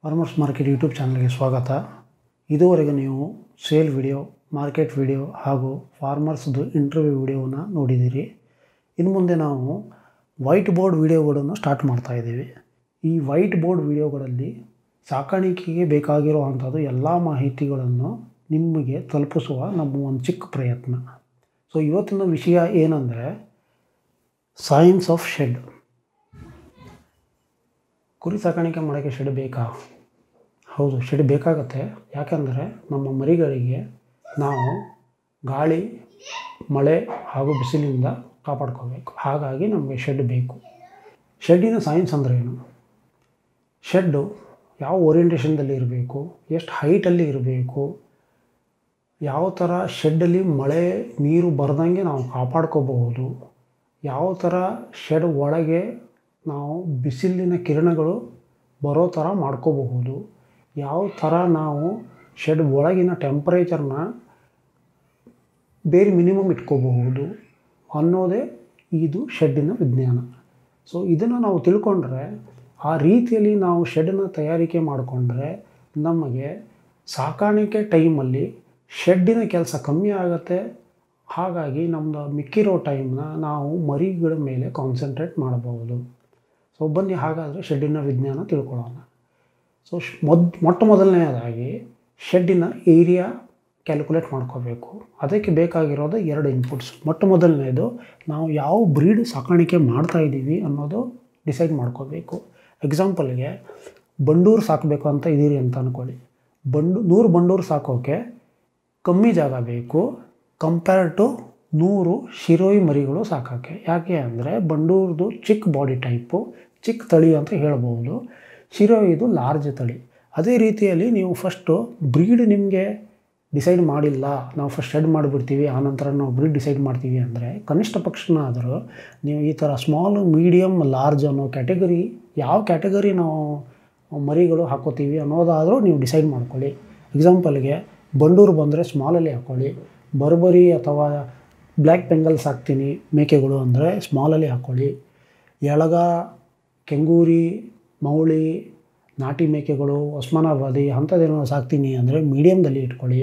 farmers market YouTube ಚಾನಲ್ಗೆ ಸ್ವಾಗತ ಇದುವರೆಗೆ ನೀವು ಸೇಲ್ ವಿಡಿಯೋ ಮಾರ್ಕೆಟ್ ವಿಡಿಯೋ ಹಾಗೂ ಫಾರ್ಮರ್ಸ್ದು ಇಂಟರ್ವ್ಯೂ ವಿಡಿಯೋನ ನೋಡಿದ್ದೀರಿ ಇನ್ನು ಮುಂದೆ ನಾವು ವೈಟ್ ಬೋರ್ಡ್ ವಿಡಿಯೋಗಳನ್ನು ಸ್ಟಾರ್ಟ್ ಮಾಡ್ತಾ ಇದ್ದೀವಿ ಈ ವೈಟ್ ಬೋರ್ಡ್ ವಿಡಿಯೋಗಳಲ್ಲಿ ಸಾಕಾಣಿಕೆಗೆ ಬೇಕಾಗಿರುವಂಥದ್ದು ಎಲ್ಲ ಮಾಹಿತಿಗಳನ್ನು ನಿಮಗೆ ತಲುಪಿಸುವ ನಮ್ಮ ಒಂದು ಚಿಕ್ಕ ಪ್ರಯತ್ನ ಸೊ ಇವತ್ತಿನ ವಿಷಯ ಏನಂದರೆ ಸೈನ್ಸ್ ಆಫ್ ಶೆಡ್ ಕುರಿ ಸಾಕಾಣಿಕೆ ಮಾಡೋಕ್ಕೆ ಶೆಡ್ ಬೇಕಾ ಹೌದು ಶೆಡ್ ಬೇಕಾಗತ್ತೆ ಯಾಕಂದರೆ ನಮ್ಮ ಮರಿಗಳಿಗೆ ನಾವು ಗಾಳಿ ಮಳೆ ಹಾಗೂ ಬಿಸಿಲಿಂದ ಕಾಪಾಡ್ಕೋಬೇಕು ಹಾಗಾಗಿ ನಮಗೆ ಶೆಡ್ ಬೇಕು ಶೆಡ್ಡಿನ ಸೈನ್ಸ್ ಅಂದರೆ ಏನು ಶೆಡ್ಡು ಯಾವ ಓರಿಯೆಂಟೇಷನ್ದಲ್ಲಿ ಇರಬೇಕು ಎಷ್ಟು ಹೈಟಲ್ಲಿ ಇರಬೇಕು ಯಾವ ಥರ ಶೆಡ್ಡಲ್ಲಿ ಮಳೆ ನೀರು ಬರ್ದಂಗೆ ನಾವು ಕಾಪಾಡ್ಕೋಬಹುದು ಯಾವ ಥರ ಶೆಡ್ ಒಳಗೆ ನಾವು ಬಿಸಿಲಿನ ಕಿರಣಗಳು ಬರೋ ಥರ ಮಾಡ್ಕೋಬಹುದು ಯಾವ ಥರ ನಾವು ಶೆಡ್ ಒಳಗಿನ ಟೆಂಪ್ರೇಚರ್ನ ಬೇರೆ ಮಿನಿಮಮ್ ಇಟ್ಕೋಬಹುದು ಅನ್ನೋದೇ ಇದು ಶೆಡ್ಡಿನ ವಿಜ್ಞಾನ ಸೊ ಇದನ್ನು ನಾವು ತಿಳ್ಕೊಂಡ್ರೆ ಆ ರೀತಿಯಲ್ಲಿ ನಾವು ಶೆಡ್ಡನ್ನ ತಯಾರಿಕೆ ಮಾಡಿಕೊಂಡ್ರೆ ನಮಗೆ ಸಾಕಾಣಿಕೆ ಟೈಮಲ್ಲಿ ಶೆಡ್ಡಿನ ಕೆಲಸ ಕಮ್ಮಿ ಆಗುತ್ತೆ ಹಾಗಾಗಿ ನಮ್ಮದು ಮಿಕ್ಕಿರೋ ಟೈಮ್ನ ನಾವು ಮರಿಗಳ ಮೇಲೆ ಕಾನ್ಸಂಟ್ರೇಟ್ ಮಾಡಬಹುದು ಸೊ ಬನ್ನಿ ಹಾಗಾದರೆ ಶೆಡ್ಡಿನ ವಿಜ್ಞಾನ ತಿಳ್ಕೊಳ್ಳೋಣ ಸೊ ಶ್ ಮೊದ್ ಮೊಟ್ಟ ಮೊದಲನೆಯದಾಗಿ ಶೆಡ್ಡಿನ ಏರಿಯಾ ಕ್ಯಾಲ್ಕುಲೇಟ್ ಮಾಡ್ಕೋಬೇಕು ಅದಕ್ಕೆ ಬೇಕಾಗಿರೋದು ಎರಡು ಇನ್ಪುಟ್ಸ್ ಮೊಟ್ಟ ಮೊದಲನೇದು ನಾವು ಯಾವ ಬ್ರೀಡ್ ಸಾಕಾಣಿಕೆ ಮಾಡ್ತಾ ಇದ್ದೀವಿ ಅನ್ನೋದು ಡಿಸೈಡ್ ಮಾಡ್ಕೋಬೇಕು ಎಕ್ಸಾಂಪಲ್ಗೆ ಬಂಡೂರು ಸಾಕಬೇಕು ಅಂತ ಇದ್ದೀರಿ ಅಂತ ಅಂದ್ಕೊಳ್ಳಿ ಬಂಡು ನೂರು ಬಂಡೂರು ಸಾಕೋಕ್ಕೆ ಕಮ್ಮಿ ಜಾಗ ಬೇಕು ಕಂಪೇರ್ ಟು ನೂರು ಶಿರೋಯಿ ಮರಿಗಳು ಸಾಕೋಕ್ಕೆ ಯಾಕೆ ಅಂದರೆ ಬಂಡೂರ್ದು ಚಿಕ್ಕ ಬಾಡಿ ಟೈಪು ಚಿಕ್ಕ ತಳಿ ಅಂತ ಹೇಳ್ಬೋದು ಶಿರೋಯಿದು ಲಾರ್ಜ್ ತಳಿ ಅದೇ ರೀತಿಯಲ್ಲಿ ನೀವು ಫಸ್ಟು ಬ್ರೀಡ್ ನಿಮಗೆ ಡಿಸೈಡ್ ಮಾಡಿಲ್ಲ ನಾವು ಫಸ್ಟ್ ಶೆಡ್ ಮಾಡಿಬಿಡ್ತೀವಿ ಆನಂತರ ನಾವು ಬ್ರೀಡ್ ಡಿಸೈಡ್ ಮಾಡ್ತೀವಿ ಅಂದರೆ ಕನಿಷ್ಠ ಪಕ್ಷನಾದರೂ ನೀವು ಈ ಥರ ಸ್ಮಾಲ್ ಮೀಡಿಯಮ್ ಲಾರ್ಜ್ ಅನ್ನೋ ಕ್ಯಾಟಗರಿ ಯಾವ ಕ್ಯಾಟಗರಿ ನಾವು ಮರಿಗಳು ಹಾಕೋತೀವಿ ಅನ್ನೋದಾದರೂ ನೀವು ಡಿಸೈಡ್ ಮಾಡ್ಕೊಳ್ಳಿ ಎಕ್ಸಾಂಪಲ್ಗೆ ಬಂಡೂರು ಬಂದರೆ ಸ್ಮಾಲಲ್ಲಿ ಹಾಕ್ಕೊಳ್ಳಿ ಬರ್ಬರಿ ಅಥವಾ ಬ್ಲ್ಯಾಕ್ ಬೆಂಗಲ್ ಸಾಕ್ತೀನಿ ಮೇಕೆಗಳು ಅಂದರೆ ಸ್ಮಾಲಲ್ಲಿ ಹಾಕ್ಕೊಳ್ಳಿ ಎಳಗ ಕೆಂಗೂರಿ ಮೌಳಿ ನಾಟಿ ಮೇಕೆಗಳು ಒಸ್ಮಾನಾಬಾದಿ ಅಂಥದ್ದೇನೋ ಸಾಕ್ತೀನಿ ಅಂದರೆ ಮೀಡಿಯಮ್ದಲ್ಲಿ ಇಟ್ಕೊಳ್ಳಿ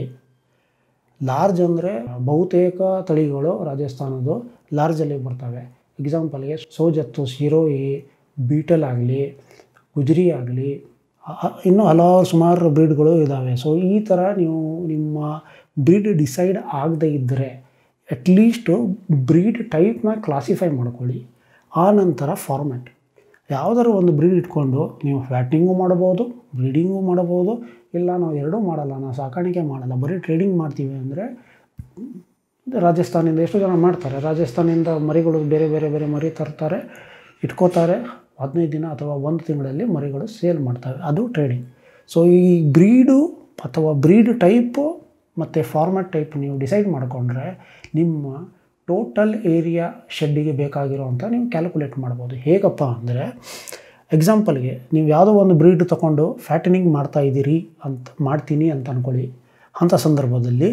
ಲಾರ್ಜ್ ಅಂದರೆ ಬಹುತೇಕ ತಳಿಗಳು ರಾಜಸ್ಥಾನದ್ದು ಲಾರ್ಜಲ್ಲಿ ಬರ್ತವೆ ಎಕ್ಸಾಂಪಲ್ಗೆ ಸೋಜತ್ತು ಶಿರೋಯಿ ಬೀಟಲ್ ಆಗಲಿ ಗುಜರಿ ಆಗಲಿ ಇನ್ನೂ ಹಲವಾರು ಸುಮಾರು ಬ್ರೀಡ್ಗಳು ಇದ್ದಾವೆ ಸೊ ಈ ಥರ ನೀವು ನಿಮ್ಮ ಬ್ರೀಡ್ ಡಿಸೈಡ್ ಆಗದೇ ಇದ್ದರೆ ಅಟ್ಲೀಸ್ಟು ಬ್ರೀಡ್ ಟೈಪ್ನ ಕ್ಲಾಸಿಫೈ ಮಾಡ್ಕೊಳ್ಳಿ ಆ ನಂತರ ಫಾರ್ಮ್ಯಾಟ್ ಯಾವುದಾದ್ರು ಒಂದು ಬ್ರೀಡ್ ಇಟ್ಕೊಂಡು ನೀವು ಫ್ಯಾಟಿಂಗು ಮಾಡ್ಬೋದು ಬ್ರೀಡಿಂಗು ಮಾಡ್ಬೋದು ಇಲ್ಲ ನಾವು ಎರಡೂ ಮಾಡಲ್ಲ ನಾವು ಸಾಕಾಣಿಕೆ ಮಾಡಲ್ಲ ಬರೀ ಟ್ರೇಡಿಂಗ್ ಮಾಡ್ತೀವಿ ಅಂದರೆ ರಾಜಸ್ಥಾನಿಂದ ಎಷ್ಟು ಜನ ಮಾಡ್ತಾರೆ ರಾಜಸ್ಥಾನಿಂದ ಮರಿಗಳು ಬೇರೆ ಬೇರೆ ಬೇರೆ ಮರಿ ತರ್ತಾರೆ ಇಟ್ಕೋತಾರೆ ಹದಿನೈದು ದಿನ ಅಥವಾ ಒಂದು ತಿಂಗಳಲ್ಲಿ ಮರಿಗಳು ಸೇಲ್ ಮಾಡ್ತವೆ ಅದು ಟ್ರೇಡಿಂಗ್ ಸೊ ಈ ಬ್ರೀಡು ಅಥವಾ ಬ್ರೀಡ್ ಟೈಪು ಮತ್ತು ಫಾರ್ಮ್ಯಾಟ್ ಟೈಪ್ ನೀವು ಡಿಸೈಡ್ ಮಾಡಿಕೊಂಡ್ರೆ ನಿಮ್ಮ ಟೋಟಲ್ ಏರಿಯಾ ಶೆಡ್ಡಿಗೆ ಬೇಕಾಗಿರೋವಂಥ ನೀವು ಕ್ಯಾಲ್ಕುಲೇಟ್ ಮಾಡ್ಬೋದು ಹೇಗಪ್ಪ ಅಂದರೆ ಎಕ್ಸಾಂಪಲ್ಗೆ ನೀವು ಯಾವುದೋ ಒಂದು ಬ್ರೀಡ್ ತೊಗೊಂಡು ಫ್ಯಾಟನಿಂಗ್ ಮಾಡ್ತಾ ಇದ್ದೀರಿ ಅಂತ ಮಾಡ್ತೀನಿ ಅಂತ ಅಂದ್ಕೊಳ್ಳಿ ಅಂಥ ಸಂದರ್ಭದಲ್ಲಿ